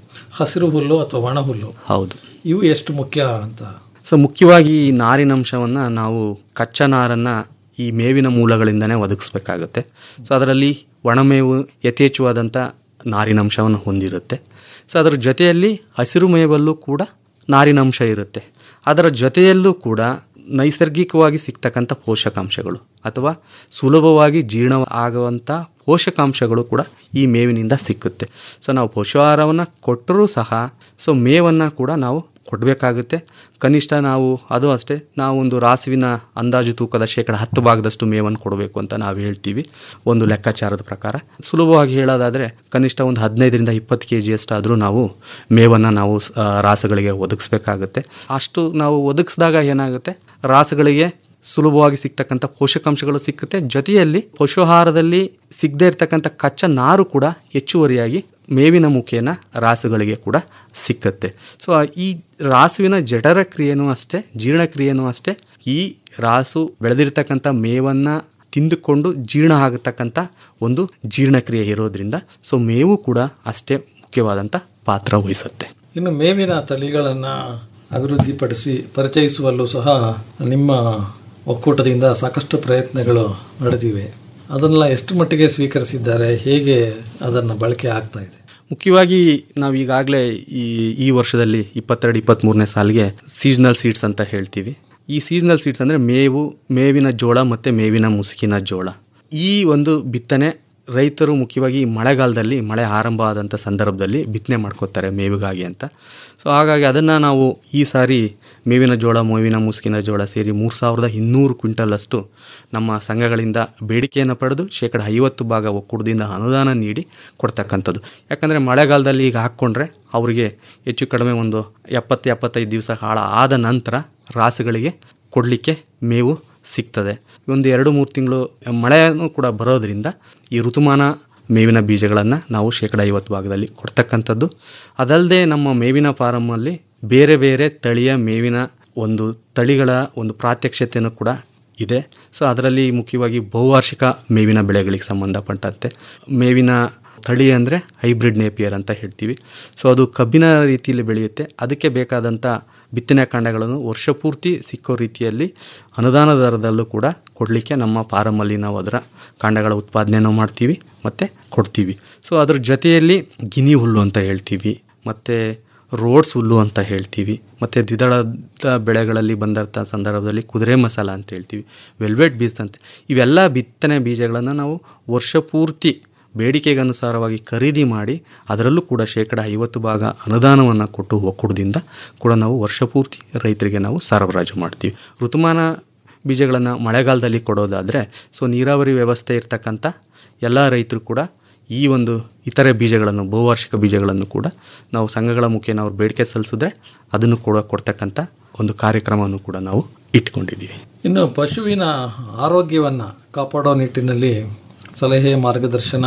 ಹಸಿರು ಹುಲ್ಲು ಅಥವಾ ಒಣ ಹುಲ್ಲು ಹೌದು ಇವು ಎಷ್ಟು ಮುಖ್ಯ ಅಂತ ಸೊ ಮುಖ್ಯವಾಗಿ ಈ ನಾರಿನಂಶವನ್ನು ನಾವು ಕಚ್ಚಾ ನಾರನ್ನು ಈ ಮೇವಿನ ಮೂಲಗಳಿಂದನೇ ಒದಗಿಸ್ಬೇಕಾಗುತ್ತೆ ಸೊ ಅದರಲ್ಲಿ ಒಣಮೇವು ಯಥೇಚ್ಛವಾದಂಥ ನಾರಿನಂಶವನ್ನು ಹೊಂದಿರುತ್ತೆ ಸೊ ಅದರ ಜೊತೆಯಲ್ಲಿ ಹಸಿರು ಮೇವಲ್ಲೂ ಕೂಡ ನಾರಿನಂಶ ಇರುತ್ತೆ ಅದರ ಜೊತೆಯಲ್ಲೂ ಕೂಡ ನೈಸರ್ಗಿಕವಾಗಿ ಸಿಗ್ತಕ್ಕಂಥ ಪೋಷಕಾಂಶಗಳು ಅಥವಾ ಸುಲಭವಾಗಿ ಜೀರ್ಣ ಆಗುವಂಥ ಪೋಷಕಾಂಶಗಳು ಕೂಡ ಈ ಮೇವಿನಿಂದ ಸಿಕ್ಕುತ್ತೆ ಸೊ ನಾವು ಪೋಷಾಹಾರವನ್ನು ಕೊಟ್ಟರೂ ಸಹ ಸೊ ಮೇವನ್ನು ಕೂಡ ನಾವು ಕೊಡಬೇಕಾಗುತ್ತೆ ಕನಿಷ್ಠ ನಾವು ಅದು ಅಷ್ಟೇ ನಾವು ಒಂದು ರಾಸುವಿನ ಅಂದಾಜು ತೂಕದ ಶೇಕಡ ಹತ್ತು ಭಾಗದಷ್ಟು ಮೇವನ್ನು ಕೊಡಬೇಕು ಅಂತ ನಾವು ಹೇಳ್ತೀವಿ ಒಂದು ಲೆಕ್ಕಾಚಾರದ ಪ್ರಕಾರ ಸುಲಭವಾಗಿ ಹೇಳೋದಾದರೆ ಕನಿಷ್ಠ ಒಂದು ಹದಿನೈದರಿಂದ ಇಪ್ಪತ್ತು ಕೆ ಜಿಯಷ್ಟಾದರೂ ನಾವು ಮೇವನ್ನು ನಾವು ಆ, ರಾಸುಗಳಿಗೆ ಒದಗಿಸ್ಬೇಕಾಗುತ್ತೆ ಅಷ್ಟು ನಾವು ಒದಗಿಸಿದಾಗ ಏನಾಗುತ್ತೆ ರಾಸುಗಳಿಗೆ ಸುಲಭವಾಗಿ ಸಿಗ್ತಕ್ಕಂಥ ಪೋಷಕಾಂಶಗಳು ಸಿಕ್ಕುತ್ತೆ ಜೊತೆಯಲ್ಲಿ ಪಶುಹಾರದಲ್ಲಿ ಸಿಗದೇ ಇರತಕ್ಕಂಥ ಕಚ್ಚಾ ನಾರು ಕೂಡ ಹೆಚ್ಚುವರಿಯಾಗಿ ಮೇವಿನ ಮುಖೇನ ರಾಸುಗಳಿಗೆ ಕೂಡ ಸಿಕ್ಕತ್ತೆ ಸೊ ಈ ರಾಸುವಿನ ಜಠರ ಕ್ರಿಯೆನೂ ಅಷ್ಟೇ ಜೀರ್ಣಕ್ರಿಯೆನೂ ಅಷ್ಟೇ ಈ ರಾಸು ಬೆಳೆದಿರ್ತಕ್ಕಂಥ ಮೇವನ್ನು ತಿಂದುಕೊಂಡು ಜೀರ್ಣ ಆಗತಕ್ಕಂಥ ಒಂದು ಜೀರ್ಣಕ್ರಿಯೆ ಇರೋದ್ರಿಂದ ಸೊ ಮೇವು ಕೂಡ ಅಷ್ಟೇ ಮುಖ್ಯವಾದಂಥ ಪಾತ್ರ ವಹಿಸುತ್ತೆ ಇನ್ನು ಮೇವಿನ ತಳಿಗಳನ್ನು ಅಭಿವೃದ್ಧಿಪಡಿಸಿ ಪರಿಚಯಿಸುವಲ್ಲೂ ಸಹ ನಿಮ್ಮ ಒಕ್ಕೂಟದಿಂದ ಸಾಕಷ್ಟು ಪ್ರಯತ್ನಗಳು ನಡೆದಿವೆ ಅದನ್ನೆಲ್ಲ ಎಷ್ಟು ಮಟ್ಟಿಗೆ ಸ್ವೀಕರಿಸಿದ್ದಾರೆ ಹೇಗೆ ಅದನ್ನು ಬಳಕೆ ಆಗ್ತಾ ಇದೆ ಮುಖ್ಯವಾಗಿ ನಾವು ಈಗಾಗಲೇ ಈ ಈ ವರ್ಷದಲ್ಲಿ ಇಪ್ಪತ್ತೆರಡು ಇಪ್ಪತ್ತ್ಮೂರನೇ ಸಾಲಿಗೆ ಸೀಸ್ನಲ್ ಸೀಡ್ಸ್ ಅಂತ ಹೇಳ್ತೀವಿ ಈ ಸೀಸ್ನಲ್ ಸೀಡ್ಸ್ ಅಂದರೆ ಮೇವು ಮೇವಿನ ಜೋಳ ಮತ್ತು ಮೇವಿನ ಮುಸುಕಿನ ಜೋಳ ಈ ಒಂದು ಬಿತ್ತನೆ ರೈತರು ಮುಖ್ಯವಾಗಿ ಈ ಮಳೆಗಾಲದಲ್ಲಿ ಮಳೆ ಆರಂಭ ಆದಂಥ ಸಂದರ್ಭದಲ್ಲಿ ಬಿತ್ತನೆ ಮಾಡ್ಕೋತಾರೆ ಮೇವಿಗಾಗಿ ಅಂತ ಸೊ ಹಾಗಾಗಿ ಅದನ್ನು ನಾವು ಈ ಸಾರಿ ಮೇವಿನ ಜೋಳ ಮೇವಿನ ಮುಸುಕಿನ ಜೋಳ ಸೇರಿ ಮೂರು ಸಾವಿರದ ಇನ್ನೂರು ಕ್ವಿಂಟಲಷ್ಟು ನಮ್ಮ ಸಂಘಗಳಿಂದ ಬೇಡಿಕೆಯನ್ನು ಪಡೆದು ಶೇಕಡ ಐವತ್ತು ಭಾಗ ಒಕ್ಕೂಟದಿಂದ ಅನುದಾನ ನೀಡಿ ಕೊಡ್ತಕ್ಕಂಥದ್ದು ಯಾಕಂದರೆ ಮಳೆಗಾಲದಲ್ಲಿ ಈಗ ಹಾಕ್ಕೊಂಡ್ರೆ ಅವರಿಗೆ ಹೆಚ್ಚು ಕಡಿಮೆ ಒಂದು ಎಪ್ಪತ್ತು ಎಪ್ಪತ್ತೈದು ದಿವಸ ಹಾಳ ಆದ ನಂತರ ರಾಸುಗಳಿಗೆ ಕೊಡಲಿಕ್ಕೆ ಮೇವು ಸಿಗ್ತದೆ ಒಂದು ಎರಡು ಮೂರು ತಿಂಗಳು ಮಳೆನೂ ಕೂಡ ಬರೋದ್ರಿಂದ ಈ ಋತುಮಾನ ಮೇವಿನ ಬೀಜಗಳನ್ನು ನಾವು ಶೇಕಡ ಐವತ್ತು ಭಾಗದಲ್ಲಿ ಕೊಡ್ತಕ್ಕಂಥದ್ದು ಅದಲ್ಲದೆ ನಮ್ಮ ಮೇವಿನ ಫಾರಮ್ಮಲ್ಲಿ ಬೇರೆ ಬೇರೆ ತಳಿಯ ಮೇವಿನ ಒಂದು ತಳಿಗಳ ಒಂದು ಪ್ರಾತ್ಯಕ್ಷತೆಯೂ ಕೂಡ ಇದೆ ಸೊ ಅದರಲ್ಲಿ ಮುಖ್ಯವಾಗಿ ಬಹುವಾರ್ಷಿಕ ಮೇವಿನ ಬೆಳೆಗಳಿಗೆ ಸಂಬಂಧಪಟ್ಟಂತೆ ಮೇವಿನ ತಳಿ ಅಂದರೆ ಹೈಬ್ರಿಡ್ ನೇಪಿಯರ್ ಅಂತ ಹೇಳ್ತೀವಿ ಸೊ ಅದು ಕಬ್ಬಿನ ರೀತಿಯಲ್ಲಿ ಬೆಳೆಯುತ್ತೆ ಅದಕ್ಕೆ ಬೇಕಾದಂಥ ಬಿತ್ತನೆ ಕಾಂಡಗಳನ್ನು ವರ್ಷ ಪೂರ್ತಿ ಸಿಕ್ಕೋ ರೀತಿಯಲ್ಲಿ ಅನುದಾನ ದರದಲ್ಲೂ ಕೂಡ ಕೊಡಲಿಕ್ಕೆ ನಮ್ಮ ಫಾರಮಲ್ಲಿ ನಾವು ಅದರ ಕಾಂಡಗಳ ಉತ್ಪಾದನೆಯನ್ನು ಮಾಡ್ತೀವಿ ಮತ್ತು ಕೊಡ್ತೀವಿ ಸೊ ಅದ್ರ ಜೊತೆಯಲ್ಲಿ ಗಿನಿ ಹುಲ್ಲು ಅಂತ ಹೇಳ್ತೀವಿ ಮತ್ತು ರೋಡ್ಸ್ ಹುಲ್ಲು ಅಂತ ಹೇಳ್ತೀವಿ ಮತ್ತು ದ್ವಿದಳದ ಬೆಳೆಗಳಲ್ಲಿ ಬಂದಂಥ ಸಂದರ್ಭದಲ್ಲಿ ಕುದುರೆ ಮಸಾಲ ಅಂತ ಹೇಳ್ತೀವಿ ವೆಲ್ವೆಟ್ ಬೀಜ ಅಂತ ಇವೆಲ್ಲ ಬಿತ್ತನೆ ಬೀಜಗಳನ್ನು ನಾವು ವರ್ಷ ಪೂರ್ತಿ ಬೇಡಿಕೆಗೆ ಅನುಸಾರವಾಗಿ ಖರೀದಿ ಮಾಡಿ ಅದರಲ್ಲೂ ಕೂಡ ಶೇಕಡ ಐವತ್ತು ಭಾಗ ಅನುದಾನವನ್ನು ಕೊಟ್ಟು ಒಕ್ಕೂಟದಿಂದ ಕೂಡ ನಾವು ವರ್ಷ ಪೂರ್ತಿ ರೈತರಿಗೆ ನಾವು ಸರಬರಾಜು ಮಾಡ್ತೀವಿ ಋತುಮಾನ ಬೀಜಗಳನ್ನು ಮಳೆಗಾಲದಲ್ಲಿ ಕೊಡೋದಾದರೆ ಸೊ ನೀರಾವರಿ ವ್ಯವಸ್ಥೆ ಇರ್ತಕ್ಕಂಥ ಎಲ್ಲ ರೈತರು ಕೂಡ ಈ ಒಂದು ಇತರೆ ಬೀಜಗಳನ್ನು ಬಹುವಾರ್ಷಿಕ ಬೀಜಗಳನ್ನು ಕೂಡ ನಾವು ಸಂಘಗಳ ಮುಖೇನ ಅವ್ರು ಬೇಡಿಕೆ ಸಲ್ಲಿಸಿದ್ರೆ ಅದನ್ನು ಕೂಡ ಕೊಡ್ತಕ್ಕಂಥ ಒಂದು ಕಾರ್ಯಕ್ರಮವನ್ನು ಕೂಡ ನಾವು ಇಟ್ಕೊಂಡಿದ್ದೀವಿ ಇನ್ನು ಪಶುವಿನ ಆರೋಗ್ಯವನ್ನು ಕಾಪಾಡೋ ನಿಟ್ಟಿನಲ್ಲಿ ಸಲಹೆ ಮಾರ್ಗದರ್ಶನ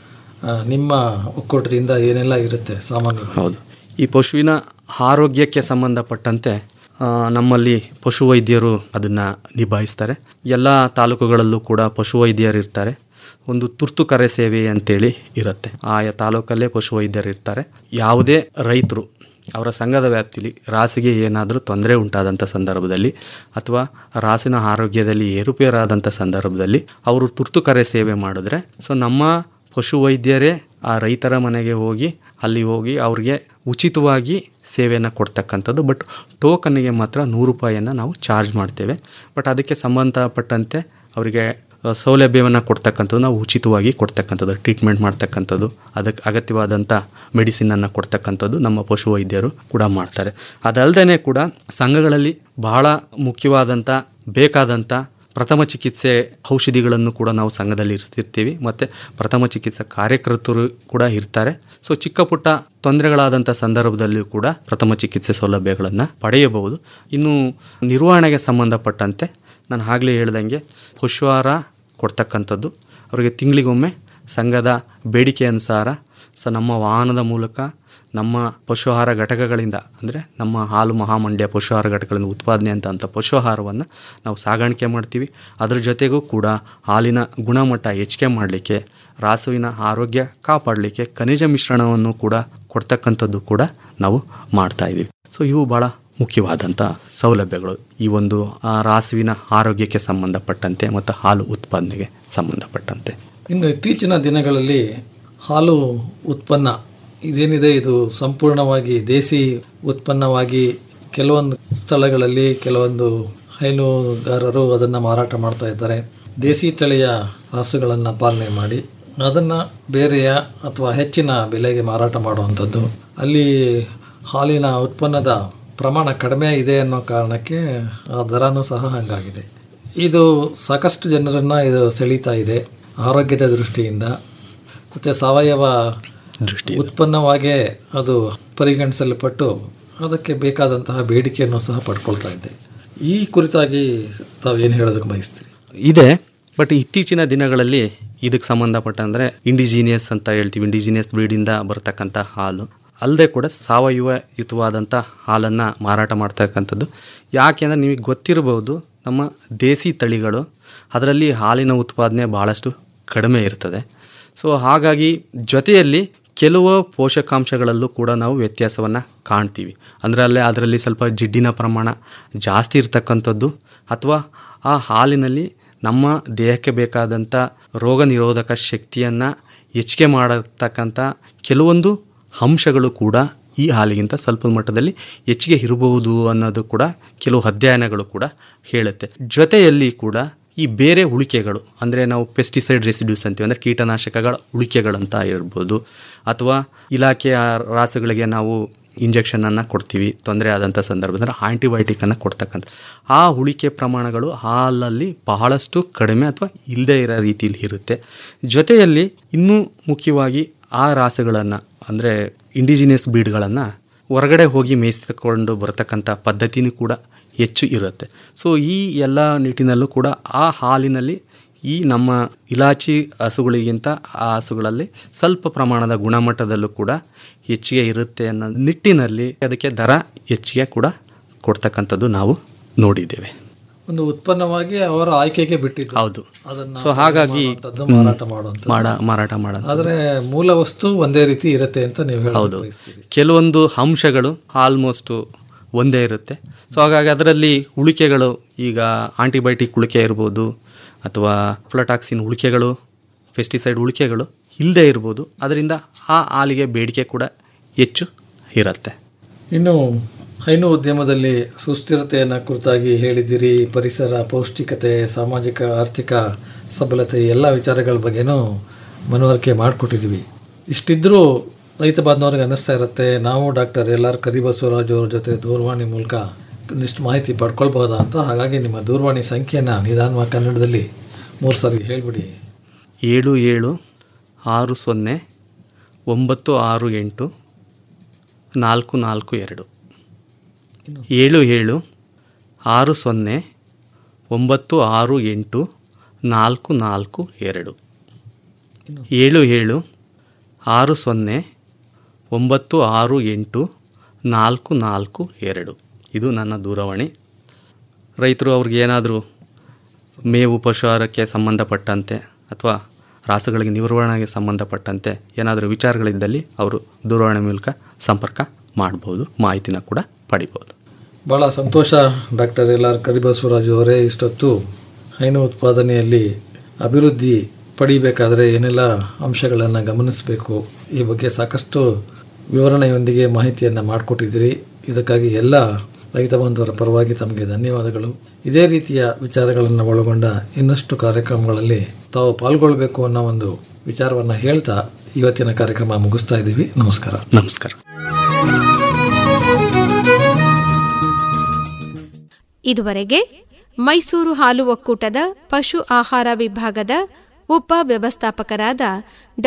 ಆ, ನಿಮ್ಮ ಒಕ್ಕೂಟದಿಂದ ಏನೆಲ್ಲ ಇರುತ್ತೆ ಸಾಮಾನ್ಯವಾಗಿ ಹೌದು ಈ ಪಶುವಿನ ಆರೋಗ್ಯಕ್ಕೆ ಸಂಬಂಧಪಟ್ಟಂತೆ ಆ, ನಮ್ಮಲ್ಲಿ ಪಶುವೈದ್ಯರು ಅದನ್ನು ನಿಭಾಯಿಸ್ತಾರೆ ಎಲ್ಲ ತಾಲೂಕುಗಳಲ್ಲೂ ಕೂಡ ಪಶುವೈದ್ಯರು ಇರ್ತಾರೆ ಒಂದು ತುರ್ತು ಕರೆ ಸೇವೆ ಅಂತೇಳಿ ಇರುತ್ತೆ ಆಯಾ ತಾಲೂಕಲ್ಲೇ ಪಶುವೈದ್ಯರು ಇರ್ತಾರೆ ಯಾವುದೇ ರೈತರು ಅವರ ಸಂಘದ ವ್ಯಾಪ್ತಿಲಿ ರಾಸಿಗೆ ಏನಾದರೂ ತೊಂದರೆ ಉಂಟಾದಂಥ ಸಂದರ್ಭದಲ್ಲಿ ಅಥವಾ ರಾಸಿನ ಆರೋಗ್ಯದಲ್ಲಿ ಏರುಪೇರಾದಂಥ ಸಂದರ್ಭದಲ್ಲಿ ಅವರು ತುರ್ತು ಕರೆ ಸೇವೆ ಮಾಡಿದ್ರೆ ಸೊ ನಮ್ಮ ಪಶುವೈದ್ಯರೇ ಆ ರೈತರ ಮನೆಗೆ ಹೋಗಿ ಅಲ್ಲಿ ಹೋಗಿ ಅವ್ರಿಗೆ ಉಚಿತವಾಗಿ ಸೇವೆಯನ್ನು ಕೊಡ್ತಕ್ಕಂಥದ್ದು ಬಟ್ ಟೋಕನ್ನಿಗೆ ಮಾತ್ರ ನೂರು ರೂಪಾಯಿಯನ್ನು ನಾವು ಚಾರ್ಜ್ ಮಾಡ್ತೇವೆ ಬಟ್ ಅದಕ್ಕೆ ಸಂಬಂಧಪಟ್ಟಂತೆ ಅವರಿಗೆ ಸೌಲಭ್ಯವನ್ನು ಕೊಡ್ತಕ್ಕಂಥದ್ದು ನಾವು ಉಚಿತವಾಗಿ ಕೊಡ್ತಕ್ಕಂಥದ್ದು ಟ್ರೀಟ್ಮೆಂಟ್ ಮಾಡ್ತಕ್ಕಂಥದ್ದು ಅದಕ್ಕೆ ಅಗತ್ಯವಾದಂಥ ಮೆಡಿಸಿನನ್ನು ಕೊಡ್ತಕ್ಕಂಥದ್ದು ನಮ್ಮ ಪಶುವೈದ್ಯರು ಕೂಡ ಮಾಡ್ತಾರೆ ಅದಲ್ಲದೆ ಕೂಡ ಸಂಘಗಳಲ್ಲಿ ಬಹಳ ಮುಖ್ಯವಾದಂಥ ಬೇಕಾದಂಥ ಪ್ರಥಮ ಚಿಕಿತ್ಸೆ ಔಷಧಿಗಳನ್ನು ಕೂಡ ನಾವು ಸಂಘದಲ್ಲಿ ಇರಿಸ್ತಿರ್ತೀವಿ ಮತ್ತು ಪ್ರಥಮ ಚಿಕಿತ್ಸಾ ಕಾರ್ಯಕರ್ತರು ಕೂಡ ಇರ್ತಾರೆ ಸೊ ಚಿಕ್ಕ ಪುಟ್ಟ ತೊಂದರೆಗಳಾದಂಥ ಸಂದರ್ಭದಲ್ಲಿಯೂ ಕೂಡ ಪ್ರಥಮ ಚಿಕಿತ್ಸೆ ಸೌಲಭ್ಯಗಳನ್ನು ಪಡೆಯಬಹುದು ಇನ್ನು ನಿರ್ವಹಣೆಗೆ ಸಂಬಂಧಪಟ್ಟಂತೆ ನಾನು ಆಗಲೇ ಹೇಳ್ದಂಗೆ ಪಶುಹಾರ ಕೊಡ್ತಕ್ಕಂಥದ್ದು ಅವರಿಗೆ ತಿಂಗಳಿಗೊಮ್ಮೆ ಸಂಘದ ಬೇಡಿಕೆ ಅನುಸಾರ ಸೊ ನಮ್ಮ ವಾಹನದ ಮೂಲಕ ನಮ್ಮ ಪಶುಹಾರ ಘಟಕಗಳಿಂದ ಅಂದರೆ ನಮ್ಮ ಹಾಲು ಮಹಾಮಂಡ್ಯ ಪಶುಹಾರ ಘಟಕಗಳಿಂದ ಉತ್ಪಾದನೆ ಅಂತ ಅಂತ ಪಶುಹಾರವನ್ನು ನಾವು ಸಾಗಾಣಿಕೆ ಮಾಡ್ತೀವಿ ಅದ್ರ ಜೊತೆಗೂ ಕೂಡ ಹಾಲಿನ ಗುಣಮಟ್ಟ ಹೆಚ್ಚಿಗೆ ಮಾಡಲಿಕ್ಕೆ ರಾಸುವಿನ ಆರೋಗ್ಯ ಕಾಪಾಡಲಿಕ್ಕೆ ಖನಿಜ ಮಿಶ್ರಣವನ್ನು ಕೂಡ ಕೊಡ್ತಕ್ಕಂಥದ್ದು ಕೂಡ ನಾವು ಮಾಡ್ತಾ ಇದ್ದೀವಿ ಸೊ ಇವು ಭಾಳ ಮುಖ್ಯವಾದಂಥ ಸೌಲಭ್ಯಗಳು ಈ ಒಂದು ಆ ರಾಸುವಿನ ಆರೋಗ್ಯಕ್ಕೆ ಸಂಬಂಧಪಟ್ಟಂತೆ ಮತ್ತು ಹಾಲು ಉತ್ಪಾದನೆಗೆ ಸಂಬಂಧಪಟ್ಟಂತೆ ಇನ್ನು ಇತ್ತೀಚಿನ ದಿನಗಳಲ್ಲಿ ಹಾಲು ಉತ್ಪನ್ನ ಇದೇನಿದೆ ಇದು ಸಂಪೂರ್ಣವಾಗಿ ದೇಸಿ ಉತ್ಪನ್ನವಾಗಿ ಕೆಲವೊಂದು ಸ್ಥಳಗಳಲ್ಲಿ ಕೆಲವೊಂದು ಹೈನುಗಾರರು ಅದನ್ನು ಮಾರಾಟ ಮಾಡ್ತಾ ಇದ್ದಾರೆ ದೇಸಿ ತಳಿಯ ರಾಸುಗಳನ್ನು ಪಾಲನೆ ಮಾಡಿ ಅದನ್ನು ಬೇರೆಯ ಅಥವಾ ಹೆಚ್ಚಿನ ಬೆಲೆಗೆ ಮಾರಾಟ ಮಾಡುವಂಥದ್ದು ಅಲ್ಲಿ ಹಾಲಿನ ಉತ್ಪನ್ನದ ಪ್ರಮಾಣ ಕಡಿಮೆ ಇದೆ ಅನ್ನೋ ಕಾರಣಕ್ಕೆ ಆ ದರನೂ ಸಹ ಹಂಗಾಗಿದೆ ಇದು ಸಾಕಷ್ಟು ಜನರನ್ನು ಇದು ಸೆಳೀತಾ ಇದೆ ಆರೋಗ್ಯದ ದೃಷ್ಟಿಯಿಂದ ಮತ್ತು ಸಾವಯವ ದೃಷ್ಟಿ ಉತ್ಪನ್ನವಾಗೇ ಅದು ಪರಿಗಣಿಸಲ್ಪಟ್ಟು ಅದಕ್ಕೆ ಬೇಕಾದಂತಹ ಬೇಡಿಕೆಯನ್ನು ಸಹ ಪಡ್ಕೊಳ್ತಾ ಇದೆ ಈ ಕುರಿತಾಗಿ ತಾವೇನು ಹೇಳೋದಕ್ಕೆ ಬಯಸ್ತೀರಿ ಇದೆ ಬಟ್ ಇತ್ತೀಚಿನ ದಿನಗಳಲ್ಲಿ ಇದಕ್ಕೆ ಸಂಬಂಧಪಟ್ಟಂದರೆ ಇಂಡಿಜಿನಿಯಸ್ ಅಂತ ಹೇಳ್ತೀವಿ ಇಂಡಿಜಿನಿಯಸ್ ಬ್ರೀಡಿಂದ ಬರ್ತಕ್ಕಂಥ ಹಾಲು ಅಲ್ಲದೆ ಕೂಡ ಸಾವಯವಯುತವಾದಂಥ ಹಾಲನ್ನು ಮಾರಾಟ ಮಾಡ್ತಕ್ಕಂಥದ್ದು ಯಾಕೆಂದರೆ ನಿಮಗೆ ಗೊತ್ತಿರಬಹುದು ನಮ್ಮ ದೇಸಿ ತಳಿಗಳು ಅದರಲ್ಲಿ ಹಾಲಿನ ಉತ್ಪಾದನೆ ಭಾಳಷ್ಟು ಕಡಿಮೆ ಇರ್ತದೆ ಸೊ ಹಾಗಾಗಿ ಜೊತೆಯಲ್ಲಿ ಕೆಲವು ಪೋಷಕಾಂಶಗಳಲ್ಲೂ ಕೂಡ ನಾವು ವ್ಯತ್ಯಾಸವನ್ನು ಕಾಣ್ತೀವಿ ಅಂದರೆ ಅಲ್ಲೇ ಅದರಲ್ಲಿ ಸ್ವಲ್ಪ ಜಿಡ್ಡಿನ ಪ್ರಮಾಣ ಜಾಸ್ತಿ ಇರ್ತಕ್ಕಂಥದ್ದು ಅಥವಾ ಆ ಹಾಲಿನಲ್ಲಿ ನಮ್ಮ ದೇಹಕ್ಕೆ ಬೇಕಾದಂಥ ರೋಗ ನಿರೋಧಕ ಶಕ್ತಿಯನ್ನು ಹೆಚ್ಚಿಗೆ ಮಾಡತಕ್ಕಂಥ ಕೆಲವೊಂದು ಅಂಶಗಳು ಕೂಡ ಈ ಹಾಲಿಗಿಂತ ಸ್ವಲ್ಪ ಮಟ್ಟದಲ್ಲಿ ಹೆಚ್ಚಿಗೆ ಇರಬಹುದು ಅನ್ನೋದು ಕೂಡ ಕೆಲವು ಅಧ್ಯಯನಗಳು ಕೂಡ ಹೇಳುತ್ತೆ ಜೊತೆಯಲ್ಲಿ ಕೂಡ ಈ ಬೇರೆ ಉಳಿಕೆಗಳು ಅಂದರೆ ನಾವು ಪೆಸ್ಟಿಸೈಡ್ ರೆಸಿಡ್ಯೂಸ್ ಅಂತೀವಿ ಅಂದರೆ ಕೀಟನಾಶಕಗಳ ಉಳಿಕೆಗಳಂತ ಇರ್ಬೋದು ಅಥವಾ ಇಲಾಖೆಯ ರಾಸುಗಳಿಗೆ ನಾವು ಇಂಜೆಕ್ಷನನ್ನು ಕೊಡ್ತೀವಿ ತೊಂದರೆ ಆದಂಥ ಸಂದರ್ಭದಲ್ಲಿ ಆಂಟಿಬಯೋಟಿಕನ್ನು ಕೊಡ್ತಕ್ಕಂಥ ಆ ಉಳಿಕೆ ಪ್ರಮಾಣಗಳು ಹಾಲಲ್ಲಿ ಬಹಳಷ್ಟು ಕಡಿಮೆ ಅಥವಾ ಇಲ್ಲದೇ ಇರೋ ರೀತಿಯಲ್ಲಿ ಇರುತ್ತೆ ಜೊತೆಯಲ್ಲಿ ಇನ್ನೂ ಮುಖ್ಯವಾಗಿ ಆ ರಾಸುಗಳನ್ನು ಅಂದರೆ ಇಂಡಿಜಿನಿಯಸ್ ಬೀಡ್ಗಳನ್ನು ಹೊರಗಡೆ ಹೋಗಿ ಮೇಯಿಸಿಕೊಂಡು ಬರತಕ್ಕಂಥ ಪದ್ಧತಿನೂ ಕೂಡ ಹೆಚ್ಚು ಇರುತ್ತೆ ಸೊ ಈ ಎಲ್ಲ ನಿಟ್ಟಿನಲ್ಲೂ ಕೂಡ ಆ ಹಾಲಿನಲ್ಲಿ ಈ ನಮ್ಮ ಇಲಾಚಿ ಹಸುಗಳಿಗಿಂತ ಆ ಹಸುಗಳಲ್ಲಿ ಸ್ವಲ್ಪ ಪ್ರಮಾಣದ ಗುಣಮಟ್ಟದಲ್ಲೂ ಕೂಡ ಹೆಚ್ಚಿಗೆ ಇರುತ್ತೆ ಅನ್ನೋ ನಿಟ್ಟಿನಲ್ಲಿ ಅದಕ್ಕೆ ದರ ಹೆಚ್ಚಿಗೆ ಕೂಡ ಕೊಡ್ತಕ್ಕಂಥದ್ದು ನಾವು ನೋಡಿದ್ದೇವೆ ಒಂದು ಉತ್ಪನ್ನವಾಗಿ ಅವರ ಆಯ್ಕೆಗೆ ಬಿಟ್ಟಿದ್ದು ಹೌದು ಅದನ್ನ ಸೊ ಹಾಗಾಗಿ ಮಾಡುವಂಥದ್ದು, ಮಾರಾಟ ಮಾಡುವಂಥದ್ದು. ಮಾಡ ಮಾರಾಟ ಮಾಡ ಆದರೆ ಮೂಲ ವಸ್ತು ಒಂದೇ ರೀತಿ ಇರುತ್ತೆ ಅಂತ ನೀವು ಹೌದು ಹೇಳೋದು ಕೆಲವೊಂದು ಅಂಶಗಳು ಆಲ್ಮೋಸ್ಟು ಒಂದೇ ಇರುತ್ತೆ ಸೊ ಹಾಗಾಗಿ ಅದರಲ್ಲಿ ಉಳಿಕೆಗಳು ಈಗ ಆಂಟಿಬಯೋಟಿಕ್ ಉಳಿಕೆ ಇರ್ಬೋದು ಅಥವಾ ಫ್ಲಟಾಕ್ಸಿನ್ ಉಳಿಕೆಗಳು ಪೆಸ್ಟಿಸೈಡ್ ಉಳಿಕೆಗಳು ಇಲ್ಲದೆ ಇರ್ಬೋದು ಅದರಿಂದ ಆ ಹಾಲಿಗೆ ಬೇಡಿಕೆ ಕೂಡ ಹೆಚ್ಚು ಇರುತ್ತೆ ಇನ್ನು ಹೈನು ಉದ್ಯಮದಲ್ಲಿ ಸುಸ್ಥಿರತೆಯನ್ನು ಕುರಿತಾಗಿ ಹೇಳಿದ್ದೀರಿ ಪರಿಸರ ಪೌಷ್ಟಿಕತೆ ಸಾಮಾಜಿಕ ಆರ್ಥಿಕ ಸಬಲತೆ ಎಲ್ಲ ವಿಚಾರಗಳ ಬಗ್ಗೆನೂ ಮನವರಿಕೆ ಮಾಡಿಕೊಟ್ಟಿದ್ದೀವಿ ಇಷ್ಟಿದ್ರೂ ರೈತ ಬಾಂಧವರಿಗೆ ಅನ್ನಿಸ್ತಾ ಇರುತ್ತೆ ನಾವು ಡಾಕ್ಟರ್ ಎಲ್ ಆರ್ ಕರಿಬಸವರಾಜ್ ಅವ್ರ ಜೊತೆ ದೂರವಾಣಿ ಮೂಲಕ ಒಂದಿಷ್ಟು ಮಾಹಿತಿ ಪಡ್ಕೊಳ್ಬೋದಾ ಅಂತ ಹಾಗಾಗಿ ನಿಮ್ಮ ದೂರವಾಣಿ ಸಂಖ್ಯೆಯನ್ನು ನಿಧಾನವಾಗಿ ಕನ್ನಡದಲ್ಲಿ ಮೂರು ಸಾರಿ ಹೇಳಿಬಿಡಿ ಏಳು ಏಳು ಆರು ಸೊನ್ನೆ ಒಂಬತ್ತು ಆರು ಎಂಟು ನಾಲ್ಕು ನಾಲ್ಕು ಎರಡು ಏಳು ಏಳು ಆರು ಸೊನ್ನೆ ಒಂಬತ್ತು ಆರು ಎಂಟು ನಾಲ್ಕು ನಾಲ್ಕು ಎರಡು ಏಳು ಏಳು ಆರು ಸೊನ್ನೆ ಒಂಬತ್ತು ಆರು ಎಂಟು ನಾಲ್ಕು ನಾಲ್ಕು ಎರಡು ಇದು ನನ್ನ ದೂರವಾಣಿ ರೈತರು ಅವ್ರಿಗೆ ಏನಾದರೂ ಮೇವು ಪಶುಹಾರಕ್ಕೆ ಸಂಬಂಧಪಟ್ಟಂತೆ ಅಥವಾ ರಾಸುಗಳಿಗೆ ನಿರ್ವಹಣೆಗೆ ಸಂಬಂಧಪಟ್ಟಂತೆ ಏನಾದರೂ ವಿಚಾರಗಳಿದ್ದಲ್ಲಿ ಅವರು ದೂರವಾಣಿ ಮೂಲಕ ಸಂಪರ್ಕ ಮಾಡ್ಬೋದು ಮಾಹಿತಿನ ಕೂಡ ಪಡಿಬೋದು ಭಾಳ ಸಂತೋಷ ಡಾಕ್ಟರ್ ಎಲ್ ಆರ್ ಕರಿಬಸವರಾಜು ಅವರೇ ಇಷ್ಟೊತ್ತು ಹೈನು ಉತ್ಪಾದನೆಯಲ್ಲಿ ಅಭಿವೃದ್ಧಿ ಪಡಿಬೇಕಾದರೆ ಏನೆಲ್ಲ ಅಂಶಗಳನ್ನು ಗಮನಿಸಬೇಕು ಈ ಬಗ್ಗೆ ಸಾಕಷ್ಟು ವಿವರಣೆಯೊಂದಿಗೆ ಮಾಹಿತಿಯನ್ನು ಮಾಡಿಕೊಟ್ಟಿದ್ದೀರಿ ಇದಕ್ಕಾಗಿ ಎಲ್ಲ ರೈತ ಬಾಂಧವರ ಪರವಾಗಿ ತಮಗೆ ಧನ್ಯವಾದಗಳು ಇದೇ ರೀತಿಯ ವಿಚಾರಗಳನ್ನು ಒಳಗೊಂಡ ಇನ್ನಷ್ಟು ಕಾರ್ಯಕ್ರಮಗಳಲ್ಲಿ ತಾವು ಪಾಲ್ಗೊಳ್ಬೇಕು ಅನ್ನೋ ಒಂದು ವಿಚಾರವನ್ನು ಹೇಳ್ತಾ ಇವತ್ತಿನ ಕಾರ್ಯಕ್ರಮ ಮುಗಿಸ್ತಾ ಇದ್ದೀವಿ ನಮಸ್ಕಾರ ನಮಸ್ಕಾರ ಇದುವರೆಗೆ ಮೈಸೂರು ಹಾಲು ಒಕ್ಕೂಟದ ಪಶು ಆಹಾರ ವಿಭಾಗದ ಉಪ ವ್ಯವಸ್ಥಾಪಕರಾದ